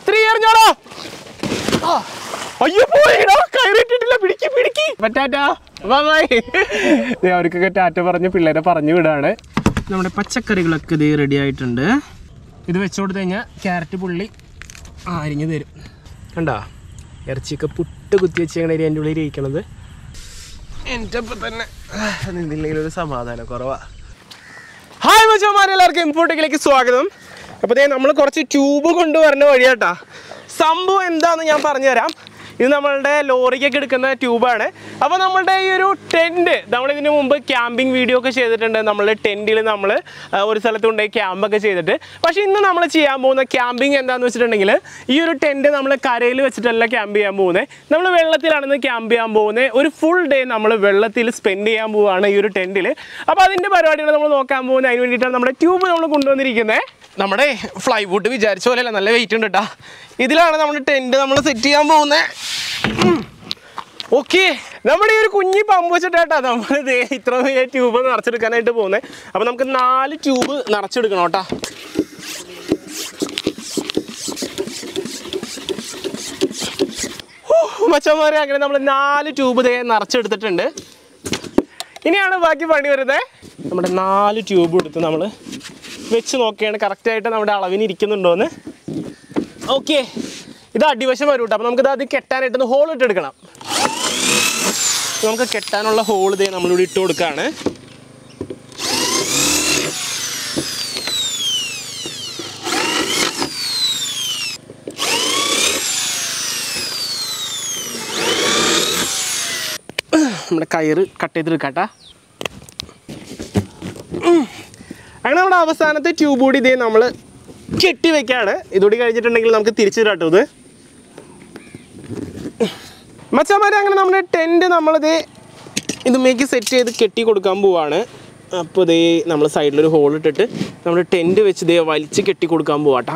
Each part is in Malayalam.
ത്രീ എറിഞ്ഞോളോ ആ, അയ്യോ പോയിടാ കയറിയിട്ടിട്ടില്ല പിടിക്ക് പിടിക്ക് പറ്റാറ്റാ ബൈ അവർക്കൊക്കെ ടാറ്റ പറഞ്ഞ് പിള്ളേരെ പറഞ്ഞു വിടാണ് നമ്മുടെ പച്ചക്കറികളൊക്കെ ഇത് റെഡി ആയിട്ടുണ്ട് ഇത് വെച്ച് കൊടുത്തു കഴിഞ്ഞാൽ ക്യാരറ്റ് പുള്ളി ആ അരിഞ്ഞു തരും കണ്ടാ ഇറച്ചിയൊക്കെ പുട്ട് കുത്തി വെച്ചാണ് അതിൻ്റെ ഉള്ളിൽ ഇരിക്കണത് എൻ്റെ ഒപ്പം തന്നെ നിന്നില്ലെങ്കിൽ ഒരു സമാധാനം കുറവാ ഹായ് മച്ചന്മാരെ എല്ലാവർക്കും ഇമ്പോർട്ടിലേക്ക് സ്വാഗതം അപ്പോൾ ദേ നമ്മൾ കുറച്ച് ട്യൂബ് കൊണ്ടുവരുന്ന വഴിയാട്ടാ സംഭവം എന്താന്ന് ഞാൻ പറഞ്ഞുതരാം ഇത് നമ്മളുടെ ലോറിക്കൊക്കെ എടുക്കുന്ന ട്യൂബാണ് അപ്പോൾ നമ്മളുടെ ഈ ഒരു ടെൻറ്റ് നമ്മൾ ഇതിന് മുമ്പ് ക്യാമ്പിംഗ് വീഡിയോ ഒക്കെ ചെയ്തിട്ടുണ്ട് നമ്മൾ ടെൻറ്റിൽ നമ്മൾ ഒരു സ്ഥലത്ത് കൊണ്ടുപോയി ക്യാമ്പൊക്കെ ചെയ്തിട്ട് പക്ഷേ ഇന്ന് നമ്മൾ ചെയ്യാൻ പോകുന്ന ക്യാമ്പിംഗ് എന്താണെന്ന് വെച്ചിട്ടുണ്ടെങ്കിൽ ഈ ഒരു ടെൻറ്റ് നമ്മൾ കരയിൽ വെച്ചിട്ടല്ല ക്യാമ്പ് ചെയ്യാൻ പോകുന്നത് നമ്മൾ വെള്ളത്തിലാണെന്ന് ക്യാമ്പ് ചെയ്യാൻ പോകുന്നത് ഒരു ഫുൾ ഡേ നമ്മൾ വെള്ളത്തിൽ സ്പെൻഡ് ചെയ്യാൻ പോവുകയാണ് ഈ ഒരു ടെൻറ്റിൽ അപ്പോൾ അതിൻ്റെ പരിപാടികൾ നമ്മൾ നോക്കാൻ പോകുന്നത് അതിന് വേണ്ടിയിട്ടാണ് നമ്മുടെ ട്യൂബ് നമ്മൾ കൊണ്ടുവന്നിരിക്കുന്നത് നമ്മുടെ ഫ്ലൈവുഡ് വിചാരിച്ച പോലെയല്ല നല്ല വെയിറ്റ് ഉണ്ട് കേട്ടോ ഇതിലാണ് നമ്മുടെ ടെൻറ്റ് നമ്മൾ സെറ്റ് ചെയ്യാൻ പോകുന്നത് ഓക്കെ നമ്മുടെ ഈ ഒരു കുഞ്ഞി പമ്പ് വെച്ചിട്ടാ നമ്മൾ ഇത് ഇത്ര വലിയ ട്യൂബ് നിറച്ചെടുക്കാനായിട്ട് പോകുന്നത് അപ്പോൾ നമുക്ക് നാല് ട്യൂബ് നിറച്ചെടുക്കണം കേട്ടോ മച്ചന്മാരെ അങ്ങനെ നമ്മൾ നാല് ട്യൂബ് ഇതേ നിറച്ചെടുത്തിട്ടുണ്ട് ഇനിയാണ് ബാക്കി പണി വരുന്നത് നമ്മുടെ നാല് ട്യൂബ് എടുത്ത് നമ്മൾ വെച്ച് നോക്കുകയാണ് കറക്റ്റായിട്ട് നമ്മുടെ അളവിന് ഇരിക്കുന്നുണ്ടോയെന്ന് ഓക്കെ ഇത് അടിവശം വരും കേട്ടോ അപ്പോൾ നമുക്കിത് അത് കെട്ടാനായിട്ടൊന്ന് ഹോൾ ഇട്ടെടുക്കണം നമുക്ക് കെട്ടാനുള്ള ഹോൾ ഇതേ നമ്മളിവിടെ ഇട്ട് കൊടുക്കുകയാണ് നമ്മുടെ കയറ് കട്ട് ചെയ്തെടുക്കാട്ടാ അങ്ങനെ നമ്മുടെ അവസാനത്തെ ട്യൂബ് കൂടി ഇതേ നമ്മൾ കെട്ടി വെക്കാണ് ഇതുകൂടി കഴിഞ്ഞിട്ടുണ്ടെങ്കിൽ നമുക്ക് തിരിച്ചു തരാട്ടോ ഇത് മച്ചാമാരെ അങ്ങനെ നമ്മുടെ ടെൻറ്റ് നമ്മളിത് ഇതുമേക്ക് സെറ്റ് ചെയ്ത് കെട്ടി കൊടുക്കാൻ പോവാണ് അപ്പോൾ ഇതേ നമ്മൾ സൈഡിലൊരു ഹോൾ ഇട്ടിട്ട് നമ്മൾ ടെൻറ്റ് വെച്ച് ഇതേ വലിച്ച് കെട്ടി കൊടുക്കാൻ പോവാട്ടാ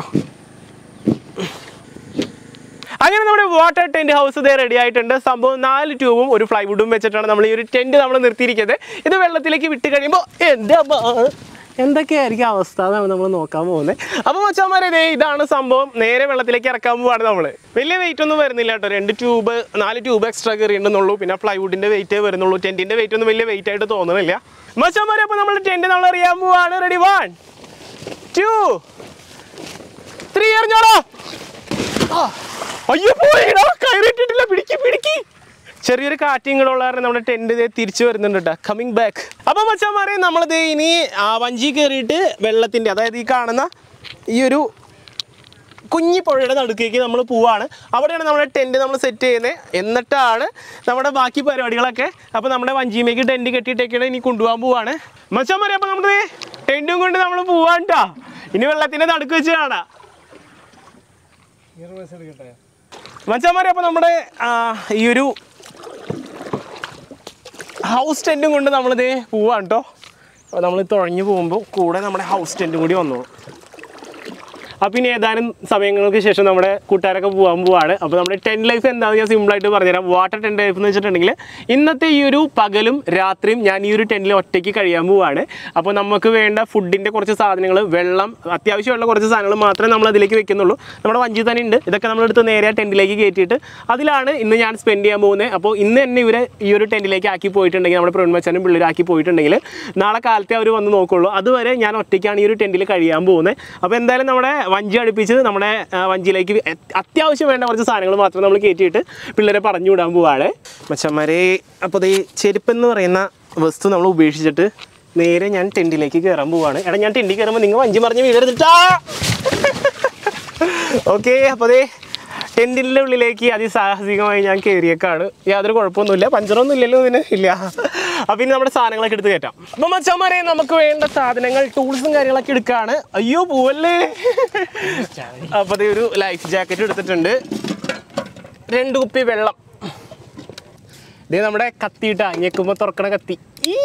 അങ്ങനെ നമ്മുടെ വാട്ടർ ടെന്റ് ഹൗസ് ഇതേ റെഡി ആയിട്ടുണ്ട് സംഭവം നാല് ട്യൂബും ഒരു ഫ്ലൈവുഡും വെച്ചിട്ടാണ് നമ്മൾ ഈ ഒരു ടെന്റ് നമ്മൾ നിർത്തിയിരിക്കുന്നത് ഇത് വെള്ളത്തിലേക്ക് വിട്ട് കഴിയുമ്പോൾ എന്താ എന്തൊക്കെയായിരിക്കും അവസ്ഥ എന്നാണ് നമ്മൾ നോക്കാൻ പോകുന്നത് അപ്പോൾ മച്ചാമാരെ ഇതേ ഇതാണ് സംഭവം നേരെ വെള്ളത്തിലേക്ക് ഇറക്കാൻ പോവാണ് നമ്മൾ വലിയ വെയിറ്റ് ഒന്നും വരുന്നില്ല കേട്ടോ രണ്ട് ട്യൂബ് നാല് ട്യൂബ് എക്സ്ട്രാ കയറിയിട്ടുണ്ടെന്നുള്ളൂ പിന്നെ പ്ലൈവുഡിൻ്റെ വെയിറ്റേ വരുന്നുള്ളൂ ടെൻറ്റിൻ്റെ വെയിറ്റ് ഒന്നും വലിയ വെയിറ്റ് ആയിട്ട് തോന്നുന്നില്ല മച്ചാമാരെ അപ്പോൾ നമ്മൾ ടെൻറ്റ് നമ്മൾ അറിയാൻ പോവാണ് റെഡി വൺ ടു ത്രീ എറിഞ്ഞോളോ ആ, അയ്യോ പോയിടാ കയറിയിട്ടിട്ടില്ല പിടിക്ക് പിടിക്ക് ചെറിയൊരു കാറ്റിങ്ങളുള്ള കാരണം നമ്മുടെ ടെന്റ് ഇതേ തിരിച്ചു വരുന്നുണ്ട് കേട്ടോ കമ്മിങ് ബാക്ക് അപ്പൊ മച്ചാമാരെ നമ്മളിത് ഇനി ആ വഞ്ചി കയറിയിട്ട് വെള്ളത്തിന്റെ അതായത് ഈ കാണുന്ന ഈ ഒരു കുഞ്ഞി പുഴയുടെ നടുക്കേക്ക് നമ്മൾ പോവാണ് അവിടെയാണ് നമ്മുടെ ടെൻറ്റ് നമ്മൾ സെറ്റ് ചെയ്യുന്നത് എന്നിട്ടാണ് നമ്മുടെ ബാക്കി പരിപാടികളൊക്കെ അപ്പോൾ നമ്മുടെ വഞ്ചിമേക്ക് ടെൻറ്റ് കെട്ടിയിട്ടൊക്കെയാണ് ഇനി കൊണ്ടുപോകാൻ പോവാണ് മച്ചാമാരെ അപ്പോൾ നമ്മുടെ ടെൻറ്റും കൊണ്ട് നമ്മൾ പോവാൻ കേട്ടോ ഇനി വെള്ളത്തിൻ്റെ നടുക്ക് വെച്ച് കാണാം മച്ചാമാരെ അപ്പോൾ നമ്മുടെ ആ, ഈ ഒരു ഹൗസ് ടെൻറ്റും കൊണ്ട് നമ്മളിത് പോവാണ് കേട്ടോ അപ്പോൾ നമ്മൾ തുഴഞ്ഞു പോകുമ്പോൾ കൂടെ നമ്മുടെ ഹൗസ് ടെൻറ്റും കൂടി വന്നോളൂ അപ്പോൾ ഇനി ഏതാനും സമയങ്ങൾക്ക് ശേഷം നമ്മുടെ കൂട്ടുകാരൊക്കെ പോകാൻ പോവാണ് അപ്പോൾ നമ്മുടെ ടെൻ ലൈഫ് എന്താണെന്ന് ഞാൻ സിമ്പിളായിട്ട് പറഞ്ഞുതരാം വാട്ടർ ടെൻ ലൈഫ് എന്ന് വെച്ചിട്ടുണ്ടെങ്കിൽ ഇന്നത്തെ ഈ ഒരു പകലും രാത്രിയും ഞാൻ ഈ ഒരു ടെൻറ്റിൽ ഒറ്റയ്ക്ക് കഴിയാൻ പോവാണ് അപ്പോൾ നമുക്ക് വേണ്ട ഫുഡിൻ്റെ കുറച്ച് സാധനങ്ങൾ വെള്ളം അത്യാവശ്യമുള്ള കുറച്ച് സാധനങ്ങൾ മാത്രമേ നമ്മൾ അതിലേക്ക് വെക്കുന്നുള്ളൂ നമ്മുടെ വഞ്ചി തന്നെ ഉണ്ട് ഇതൊക്കെ നമ്മളെടുത്ത് നേരെ ടെൻറ്റിലേക്ക് കയറ്റിയിട്ട് അതിലാണ് ഇന്ന് ഞാൻ സ്പെൻഡ് ചെയ്യാൻ പോകുന്നത് അപ്പോൾ ഇന്ന് തന്നെ ഇവരെ ഈ ഒരു ടെൻറ്റിലേക്ക് ആക്കി പോയിട്ടുണ്ടെങ്കിൽ നമ്മുടെ പ്രവൺമച്ചാനും പിള്ളേരാക്കി പോയിട്ടുണ്ടെങ്കിൽ നാളെ കാലത്തെ അവർ വന്ന് നോക്കുള്ളൂ അതുവരെ ഞാൻ ഒറ്റയ്ക്കാണ് ഈ ഒരു ടെൻറ്റിൽ കഴിയാൻ പോകുന്നത് അപ്പോൾ എന്തായാലും നമ്മുടെ വഞ്ചി അടുപ്പിച്ച് നമ്മുടെ ആ, വഞ്ചിയിലേക്ക് എ- അത്യാവശ്യം വേണ്ട കുറച്ച് സാധനങ്ങൾ മാത്രം നമ്മൾ കയറ്റിയിട്ട് പിള്ളേരെ പറഞ്ഞു വിടാൻ പോവാണ് മച്ചന്മാരെ അപ്പോൾ ഈ ചെരുപ്പെന്ന് പറയുന്ന വസ്തു നമ്മൾ ഉപേക്ഷിച്ചിട്ട് നേരെ ഞാൻ ടെൻറ്റിലേക്ക് കയറാൻ പോവാണ് എടാ ഞാൻ ടെൻറ്റിൽ കയറുമ്പോൾ നിങ്ങൾ വഞ്ചി മറിഞ്ഞ് വീടെടുത്തിട്ടാ ഓക്കെ അപ്പോൾ അതേ ടെൻറ്റിൻ്റെ ഉള്ളിലേക്ക് അതിസാഹസികമായി ഞാൻ കയറിയേക്കാണ് യാതൊരു കുഴപ്പമൊന്നുമില്ല പഞ്ചറൊന്നും ഇല്ലല്ലോ ഇതിന് ഇല്ല അപ്പം ഇനി നമ്മുടെ സാധനങ്ങളൊക്കെ എടുത്ത് കയറ്റാം അപ്പം മച്ചന്മാരെ നമുക്ക് വേണ്ട സാധനങ്ങൾ ടൂൾസും കാര്യങ്ങളൊക്കെ എടുക്കുകയാണ് അയ്യോ പോവല്ലേ അപ്പോൾ അതേ ഒരു ലൈഫ് ജാക്കറ്റ് എടുത്തിട്ടുണ്ട് രണ്ട് കുപ്പി വെള്ളം ഇതേ നമ്മുടെ കത്തിയിട്ടാ ഞെക്കുമ്പോൾ തുറക്കണ കത്തി ഈ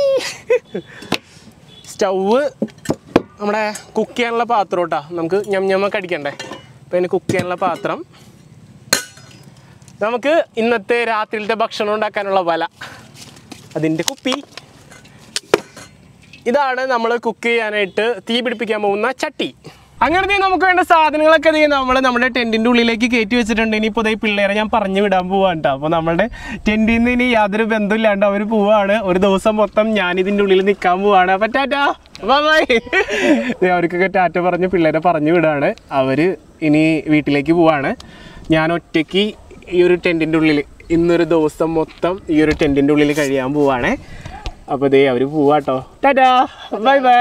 സ്റ്റൗവ് നമ്മുടെ കുക്ക് ചെയ്യാനുള്ള പാത്രം കേട്ടോ നമുക്ക് ഞം ഞമ്മക്ക് അടിക്കണ്ടേ അപ്പോൾ അതിന് കുക്ക് ചെയ്യാനുള്ള പാത്രം നമുക്ക് ഇന്നത്തെ രാത്രിയിലത്തെ ഭക്ഷണം ഉണ്ടാക്കാനുള്ള വല അതിൻ്റെ കുപ്പി ഇതാണ് നമ്മൾ കുക്ക് ചെയ്യാനായിട്ട് തീ പിടിപ്പിക്കാൻ പോകുന്ന ചട്ടി അങ്ങനെ ദേ നമുക്ക് വേണ്ട സാധനങ്ങളൊക്കെ ദേ നമ്മൾ നമ്മുടെ ടെന്റിന്റെ ഉള്ളിലേക്ക് കയറ്റി വെച്ചിട്ടുണ്ട് ഇനിയിപ്പോൾ ദേ പിള്ളേരെ ഞാൻ പറഞ്ഞു വിടാൻ പോവാണ് കേട്ടോ അപ്പോൾ നമ്മുടെ ടെന്റിൽ നിന്ന് ഇനി യാതൊരു ബന്ധമില്ലാണ്ട് അവർ പോവാണ് ഒരു ദിവസം മൊത്തം ഞാൻ ഇതിന്റെ ഉള്ളിൽ നിൽക്കാൻ പോവാണ് അപ്പം ടാറ്റാ ബൈ ദേ അവർക്കൊക്കെ ടാറ്റ പറഞ്ഞ് പിള്ളേരെ പറഞ്ഞു വിടാണ് അവർ ഇനി വീട്ടിലേക്ക് പോവാണ് ഞാൻ ഒറ്റയ്ക്ക് ഈ ഒരു ടെന്റിന്റെ ഉള്ളിൽ ഇന്നൊരു ദിവസം മൊത്തം ഈ ഒരു ടെന്റിന്റെ ഉള്ളിൽ കഴിയാൻ പോവാണേ അപ്പോൾ ദേ അവർ പോവാട്ടോ ടാറ്റാ ബൈ ബൈ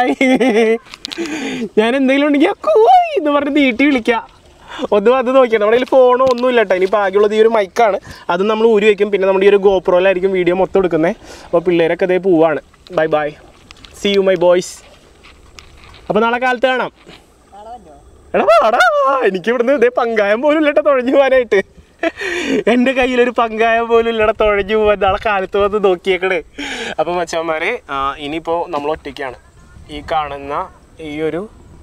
ഞാൻ എന്തെങ്കിലും ഉണ്ടെങ്കിൽ കൂയ് എന്ന് പറഞ്ഞ് നീട്ടി വിളിക്കാം ഒന്നും അത് നോക്കിയാൽ നമ്മുടെ കയ്യിൽ ഫോണോ ഒന്നും ഇല്ല കേട്ടോ ഇനിയിപ്പോൾ ആകെയുള്ളത് ഈ ഒരു മൈക്കാണ് അത് നമ്മൾ ഊരി വയ്ക്കും പിന്നെ നമ്മുടെ ഈ ഒരു ഗോപ്രോയിലായിരിക്കും വീഡിയോ മൊത്തം എടുക്കുന്നത് അപ്പോൾ പിള്ളേരൊക്കെ അതേ പോവാണ് bye bye see you my boys അപ്പോൾ നാളെ കാലത്ത് കാണാം എടാ വാടാ എനിക്ക് ഇവിടുന്ന് ഇതേ പങ്കായം പോലും ഇല്ലട്ടോ തുഴഞ്ഞു പോകാനായിട്ട് എൻ്റെ കയ്യിലൊരു പങ്കായം പോലും ഇല്ലട തുഴഞ്ഞു പോകാൻ നാളെ കാലത്ത് വന്ന് നോക്കിയേക്കണേ അപ്പോൾ മച്ചന്മാരെ ഇനിയിപ്പോൾ നമ്മൾ ഒറ്റയ്ക്കാണ് ഈ കാണുന്ന ഈ ഒരു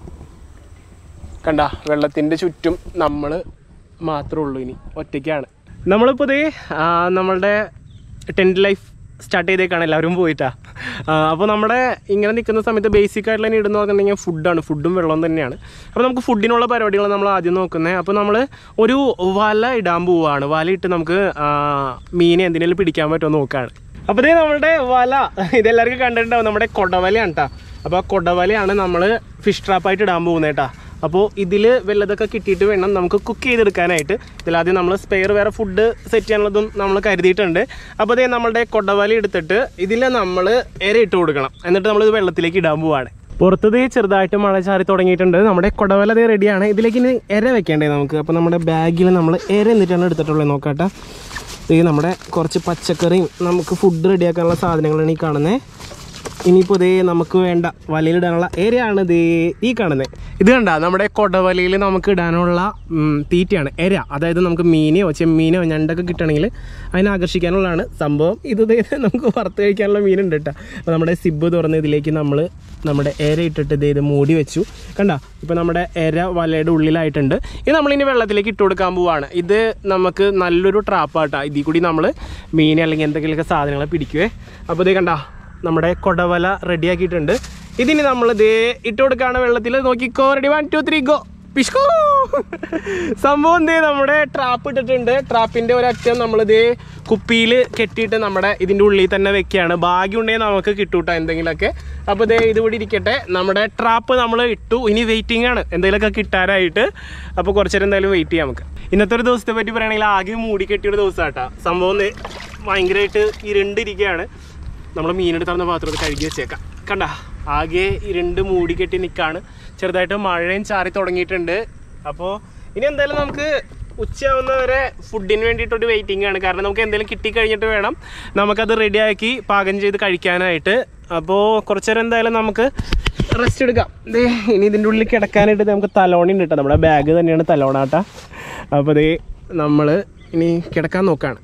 കണ്ട വെള്ളത്തിൻ്റെ ചുറ്റും നമ്മൾ മാത്രമേ ഉള്ളൂ ഇനി ഒറ്റയ്ക്കാണ് നമ്മളിപ്പോൾ ഇതേ ആ, നമ്മളുടെ ടെൻറ്റ് ലൈഫ് സ്റ്റാർട്ട് ചെയ്തേക്കാണ് എല്ലാവരും പോയിട്ടാ അപ്പോൾ നമ്മുടെ ഇങ്ങനെ നിൽക്കുന്ന സമയത്ത് ബേസിക് ആയിട്ടുള്ള നീഡ് എന്ന് പറഞ്ഞിട്ടുണ്ടെങ്കിൽ ഫുഡാണ് ഫുഡും വെള്ളവും തന്നെയാണ് അപ്പോൾ നമുക്ക് ഫുഡിനുള്ള പരിപാടികൾ നമ്മൾ ആദ്യം നോക്കുന്നത് അപ്പോൾ നമ്മൾ ഒരു വല ഇടാൻ പോവുകയാണ് വല ഇട്ട് നമുക്ക് ആ, മീനെ എന്തിനേലും പിടിക്കാൻ പറ്റുമോ നോക്കുകയാണ് അപ്പോൾ ഇതേ നമ്മളുടെ വല ഇതെല്ലാവർക്കും കണ്ടിട്ടുണ്ടാവും നമ്മുടെ കൊടവലയാണ് കേട്ടോ അപ്പോൾ ആ കൊടവലയാണ് നമ്മൾ ഫിഷ് ട്രാപ്പായിട്ട് ഇടാൻ പോകുന്നത് കേട്ടോ അപ്പോൾ ഇതിൽ വല്ലതൊക്കെ കിട്ടിയിട്ട് വേണം നമുക്ക് കുക്ക് ചെയ്തെടുക്കാനായിട്ട് ഇതിലാദ്യം നമ്മൾ സ്പെയർ വേറെ ഫുഡ് സെറ്റ് ചെയ്യാനുള്ളതും നമ്മൾ കരുതിയിട്ടുണ്ട് അപ്പോൾ അതേ നമ്മളുടെ കൊടവല എടുത്തിട്ട് ഇതിൽ നമ്മൾ ഇര ഇട്ട് കൊടുക്കണം എന്നിട്ട് നമ്മൾ ഇത് വെള്ളത്തിലേക്ക് ഇടാൻ പോവാണ് പുറത്തത് ചെറുതായിട്ട് മഴ ചാറി തുടങ്ങിയിട്ടുണ്ട് നമ്മുടെ കൊടവല ദേ റെഡിയാണ് ഇതിലേക്ക് ഇനി ഇര വെക്കേണ്ടേ നമുക്ക് അപ്പോൾ നമ്മുടെ ബാഗിൽ നമ്മൾ ഇര എന്നിട്ടാണ് എടുത്തിട്ടുള്ളത് നോക്കാട്ടെ ഇത് നമ്മുടെ കുറച്ച് പച്ചക്കറിയും നമുക്ക് ഫുഡ് റെഡിയാക്കാനുള്ള സാധനങ്ങളാണ് ഈ കാണുന്നത് ഇനിയിപ്പോൾ ഇതേ നമുക്ക് വേണ്ട വലയിലിടാനുള്ള ഏരിയ ആണ് ദേ ഈ കാണുന്നത് ഇത് കണ്ട നമ്മുടെ കൊടവലയിൽ നമുക്ക് ഇടാനുള്ള ഉം, തീറ്റയാണ് എര അതായത് നമുക്ക് മീനെയോ ചെമ്മീനോ ഞണ്ടൊക്കെ കിട്ടണമെങ്കിൽ അതിനെ ആകർഷിക്കാനുള്ളതാണ് സംഭവം ഇത് ദേ നമുക്ക് വറുത്ത് കഴിക്കാനുള്ള മീനുണ്ട് കേട്ടോ അപ്പോൾ നമ്മുടെ സിബ് തുറന്ന് ഇതിലേക്ക് നമ്മൾ നമ്മുടെ എര ഇട്ടിട്ട് ഇത് ഇത് മൂടി വെച്ചു കണ്ട ഇപ്പോൾ നമ്മുടെ എര വലയുടെ ഉള്ളിലായിട്ടുണ്ട് ഇത് നമ്മളിനി വെള്ളത്തിലേക്ക് ഇട്ട് കൊടുക്കാൻ പോവാണ് ഇത് നമുക്ക് നല്ലൊരു ട്രാപ്പാട്ടാ ഇതിൽ കൂടി നമ്മൾ മീൻ അല്ലെങ്കിൽ എന്തെങ്കിലുമൊക്കെ സാധനങ്ങൾ പിടിക്കുവേ അപ്പോൾ ഇത് കണ്ട നമ്മുടെ കൊടവല റെഡിയാക്കിയിട്ടുണ്ട് ഇതിന് നമ്മൾ ദേ ഇട്ട് കൊടുക്കുകയാണ് വെള്ളത്തിൽ നോക്കിക്കോ ready one two three go പിഷ്കോ സംഭവം ദേ നമ്മുടെ ട്രാപ്പ് ഇട്ടിട്ടുണ്ട് ട്രാപ്പിൻ്റെ ഒരറ്റം നമ്മൾ ദേ കുപ്പിയിൽ കെട്ടിയിട്ട് നമ്മുടെ ഇതിൻ്റെ ഉള്ളിൽ തന്നെ വെക്കുകയാണ് ഭാഗ്യം ഉണ്ടെങ്കിൽ നമുക്ക് കിട്ടൂട്ടോ എന്തെങ്കിലുമൊക്കെ അപ്പോൾ ദേ ഇത് ഇവിടെ ഇരിക്കട്ടെ നമ്മുടെ ട്രാപ്പ് നമ്മൾ ഇട്ടു ഇനി വെയിറ്റിംഗ് ആണ് എന്തെങ്കിലുമൊക്കെ കിട്ടാനായിട്ട് അപ്പോൾ കുറച്ച് നേരം എന്തായാലും വെയിറ്റ് ചെയ്യാം നമുക്ക് ഇന്നത്തെ ഒരു ദിവസത്തെ പറ്റി പറയുകയാണെങ്കിൽ ആകെ മൂടി കെട്ടിയൊരു ദിവസമാട്ടാ സംഭവം ദേ ഭയങ്കരമായിട്ട് ഇരുണ്ടിരിക്കുകയാണ് നമ്മൾ മീനെടുത്താർന്ന പാത്രം കഴുകി വെച്ചേക്കാം കണ്ട ആകെ ഇരുണ്ട് മൂടി കെട്ടി നിൽക്കാണ് ചെറുതായിട്ട് മഴയും ചാറി തുടങ്ങിയിട്ടുണ്ട് അപ്പോൾ ഇനി എന്തായാലും നമുക്ക് ഉച്ചയാവുന്നവരെ ഫുഡിന് വേണ്ടിയിട്ടൊരു വെയിറ്റിംഗ് ആണ് കാരണം നമുക്ക് എന്തെങ്കിലും കിട്ടിക്കഴിഞ്ഞിട്ട് വേണം നമുക്കത് റെഡിയാക്കി പാകം ചെയ്ത് കഴിക്കാനായിട്ട് അപ്പോൾ കുറച്ച് നേരം എന്തായാലും നമുക്ക് റെസ്റ്റ് എടുക്കാം ദേ ഇനി ഇതിൻ്റെ ഉള്ളിൽ കിടക്കാനായിട്ട് നമുക്ക് തലോണി ഉണ്ട് കേട്ടോ നമ്മുടെ ബാഗ് തന്നെയാണ് തലോണാട്ട അപ്പോൾ ദേ നമ്മൾ ഇനി കിടക്കാൻ നോക്കുകയാണ്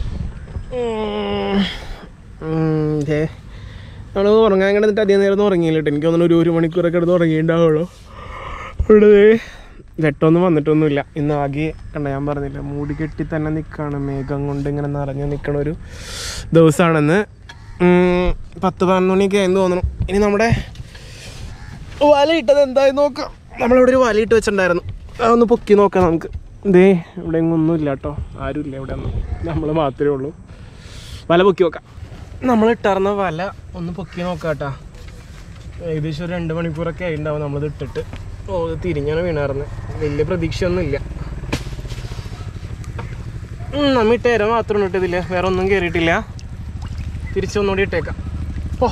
നമ്മൾ ഉറങ്ങാൻ കിടന്നിട്ട് അധികം നേരം ഒന്നും ഉറങ്ങിയില്ല കേട്ടോ എനിക്ക് തോന്നുന്നു ഒരു ഒരു മണിക്കൂറൊക്കെ കിടന്ന് ഉറങ്ങിയിട്ടുണ്ടാവുള്ളൂ ഇവിടെ ദേ വെട്ടമൊന്നും വന്നിട്ടൊന്നുമില്ല ഇന്ന് ആകെ കണ്ട ഞാൻ പറഞ്ഞില്ല മൂടി കെട്ടി തന്നെ നിൽക്കുകയാണ് മേഘം കൊണ്ട് ഇങ്ങനെ നിറഞ്ഞു നിൽക്കണ ഒരു ദിവസമാണെന്ന് ഉം, പത്ത് പതിനൊന്ന് മണിയൊക്കെ ആയെന്ന് തോന്നുന്നു ഇനി നമ്മുടെ വല ഇട്ടത് എന്തായി നോക്കാം നമ്മളിവിടെ ഒരു വല ഇട്ട് വെച്ചിട്ടുണ്ടായിരുന്നു അതൊന്ന് പൊക്കി നോക്കാം നമുക്ക് ദേ ഇവിടെ എങ്ങും ഒന്നുമില്ല കേട്ടോ ആരുമില്ല ഇവിടെ ഒന്നും നമ്മൾ മാത്രമേ ഉള്ളൂ വല പൊക്കി നോക്കാം നമ്മൾ ഇട്ടറിന്ന വല ഒന്ന് പൊക്കി നോക്കാം കേട്ടോ ഏകദേശം ഒരു രണ്ട് മണിക്കൂറൊക്കെ ആയിട്ടുണ്ടാവും നമ്മളിത് ഇട്ടിട്ട് ഓ ഇത് തിരിഞ്ഞാണ് വീണാർന്ന് വലിയ പ്രതീക്ഷയൊന്നും ഇല്ല ഉം, നമ്മ ഇട്ട ഇര മാത്രം ഇട്ടതില്ല വേറെ ഒന്നും കയറിയിട്ടില്ല തിരിച്ചൊന്നുകൂടി ഇട്ടേക്കാം ഓ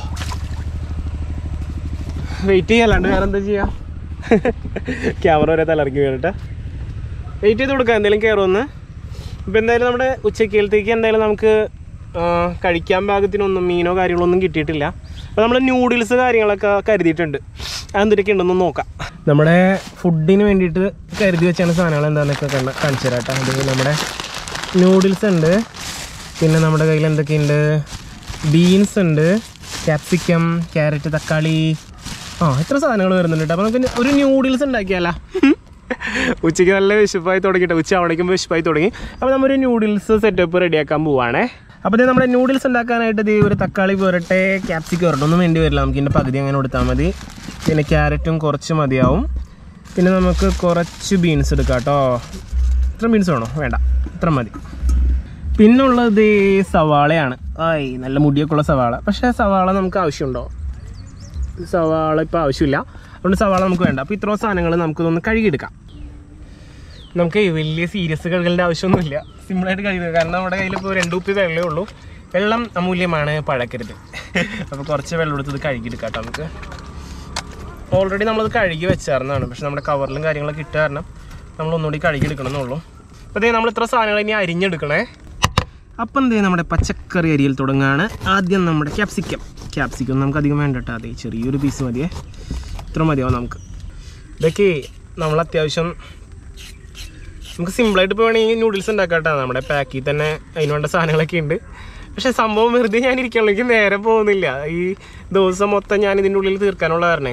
വെയിറ്റ് ചെയ്യാല്ലാണ്ട് വേറെ എന്താ ചെയ്യാ ക്യാമറ വരെ തലറക്കി വീണിട്ട് വെയിറ്റ് ചെയ്ത് കൊടുക്കാം എന്തെങ്കിലും കയറുമെന്ന് ഇപ്പം എന്തായാലും നമ്മുടെ ഉച്ചക്കലത്തേക്ക് എന്തായാലും നമുക്ക് ആ, കഴിക്കാൻ പാകത്തിനൊന്നും മീനോ കാര്യങ്ങളോ ഒന്നും കിട്ടിയിട്ടില്ല അപ്പോൾ നമ്മൾ ന്യൂഡിൽസ് കാര്യങ്ങളൊക്കെ കരുതിയിട്ടുണ്ട് അതെന്തൊക്കെ ഉണ്ടെന്ന് നോക്കാം നമ്മുടെ ഫുഡിന് വേണ്ടിയിട്ട് കരുതി വെച്ചാണ് സാധനങ്ങൾ എന്താണെന്നൊക്കെ കണ്ട കാണിച്ചു തരാം കേട്ടോ അത് നമ്മുടെ ന്യൂഡിൽസ് ഉണ്ട് പിന്നെ നമ്മുടെ കയ്യിൽ എന്തൊക്കെയുണ്ട് ബീൻസ് ഉണ്ട് ക്യാപ്സിക്കം ക്യാരറ്റ് തക്കാളി ആ ഇത്ര സാധനങ്ങൾ വരുന്നുണ്ട് കേട്ടോ അപ്പോൾ നമുക്ക് ഒരു ന്യൂഡിൽസ് ഉണ്ടാക്കിയാലോ ഉച്ചയ്ക്ക് നല്ല വിശപ്പായി തുടങ്ങിയിട്ട് ഉച്ച അവിടേക്കും വിശപ്പായി തുടങ്ങി അപ്പോൾ നമ്മൊരു ന്യൂഡിൽസ് സെറ്റപ്പ് റെഡിയാക്കാൻ പോവാണേ അപ്പോൾ ഇത് നമ്മുടെ ന്യൂഡിൽസ് ഉണ്ടാക്കാനായിട്ട് ഇത് ഒരു തക്കാളി പോരട്ടെ ക്യാപ്സിക്കം ഒരെണ്ണം ഒന്നും വേണ്ടി വരില്ല നമുക്ക് ഇതിൻ്റെ പകുതി അങ്ങനെ കൊടുത്താൽ മതി പിന്നെ ക്യാരറ്റും കുറച്ച് മതിയാവും പിന്നെ നമുക്ക് കുറച്ച് ബീൻസ് എടുക്കാം കേട്ടോ ഇത്ര ബീൻസ് വേണോ വേണ്ട ഇത്ര മതി പിന്നുള്ളത് ഈ സവാളയാണ് ആയി നല്ല മുടിയൊക്കെ ഉള്ള സവാള പക്ഷേ സവാള നമുക്ക് ആവശ്യമുണ്ടോ സവാള ഇപ്പോൾ ആവശ്യമില്ല അതുകൊണ്ട് സവാള നമുക്ക് വേണ്ട അപ്പോൾ ഇത്രയും സാധനങ്ങൾ നമുക്കിതൊന്ന് കഴുകിയെടുക്കാം നമുക്ക് വലിയ സീരിയസ് കഴുകലിൻ്റെ ആവശ്യമൊന്നുമില്ല സിമ്പിളായിട്ട് കഴുകുക കാരണം നമ്മുടെ കയ്യിൽ ഇപ്പോൾ രണ്ട് കുപ്പി വെള്ളമേ ഉള്ളൂ വെള്ളം അമൂല്യമാണ് പഴക്കരുത് അപ്പോൾ കുറച്ച് വെള്ളം എടുത്തത് കഴുകിയെടുക്കാം കേട്ടോ നമുക്ക് ഓൾറെഡി നമ്മളത് കഴുകി വെച്ചായിരുന്നതാണ് പക്ഷെ നമ്മുടെ കവറിലും കാര്യങ്ങളൊക്കെ ഇട്ട കാരണം നമ്മൾ ഒന്നുകൂടി കഴുകി എടുക്കണമെന്നുള്ളൂ അപ്പോൾ അതേ നമ്മൾ ഇത്ര സാധനങ്ങൾ ഇനി അരിഞ്ഞെടുക്കണേ അപ്പം എന്തേ നമ്മുടെ പച്ചക്കറി അരിയിൽ തുടങ്ങുകയാണ് ആദ്യം നമ്മുടെ ക്യാപ്സിക്കം ക്യാപ്സിക്കം നമുക്ക് അധികം വേണ്ട കേട്ടോ അതെ ചെറിയൊരു പീസ് മതിയേ ഇത്ര മതിയാവും നമുക്ക് ഇതൊക്കെ നമ്മൾ അത്യാവശ്യം നമുക്ക് സിമ്പിളായിട്ട് ഇപ്പോൾ വേണമെങ്കിൽ നൂഡിൽസ് ഉണ്ടാക്കാം കേട്ടോ നമ്മുടെ പാക്കിൽ തന്നെ അതിന് വേണ്ട സാധനങ്ങളൊക്കെ ഉണ്ട് പക്ഷേ സംഭവം വെറുതെ ഞാൻ ഇരിക്കണല്ലോ എനിക്ക് നേരെ പോകുന്നില്ല ഈ ദിവസം മൊത്തം ഞാൻ ഇതിൻ്റെ ഉള്ളിൽ തീർക്കാനുള്ള കാരണേ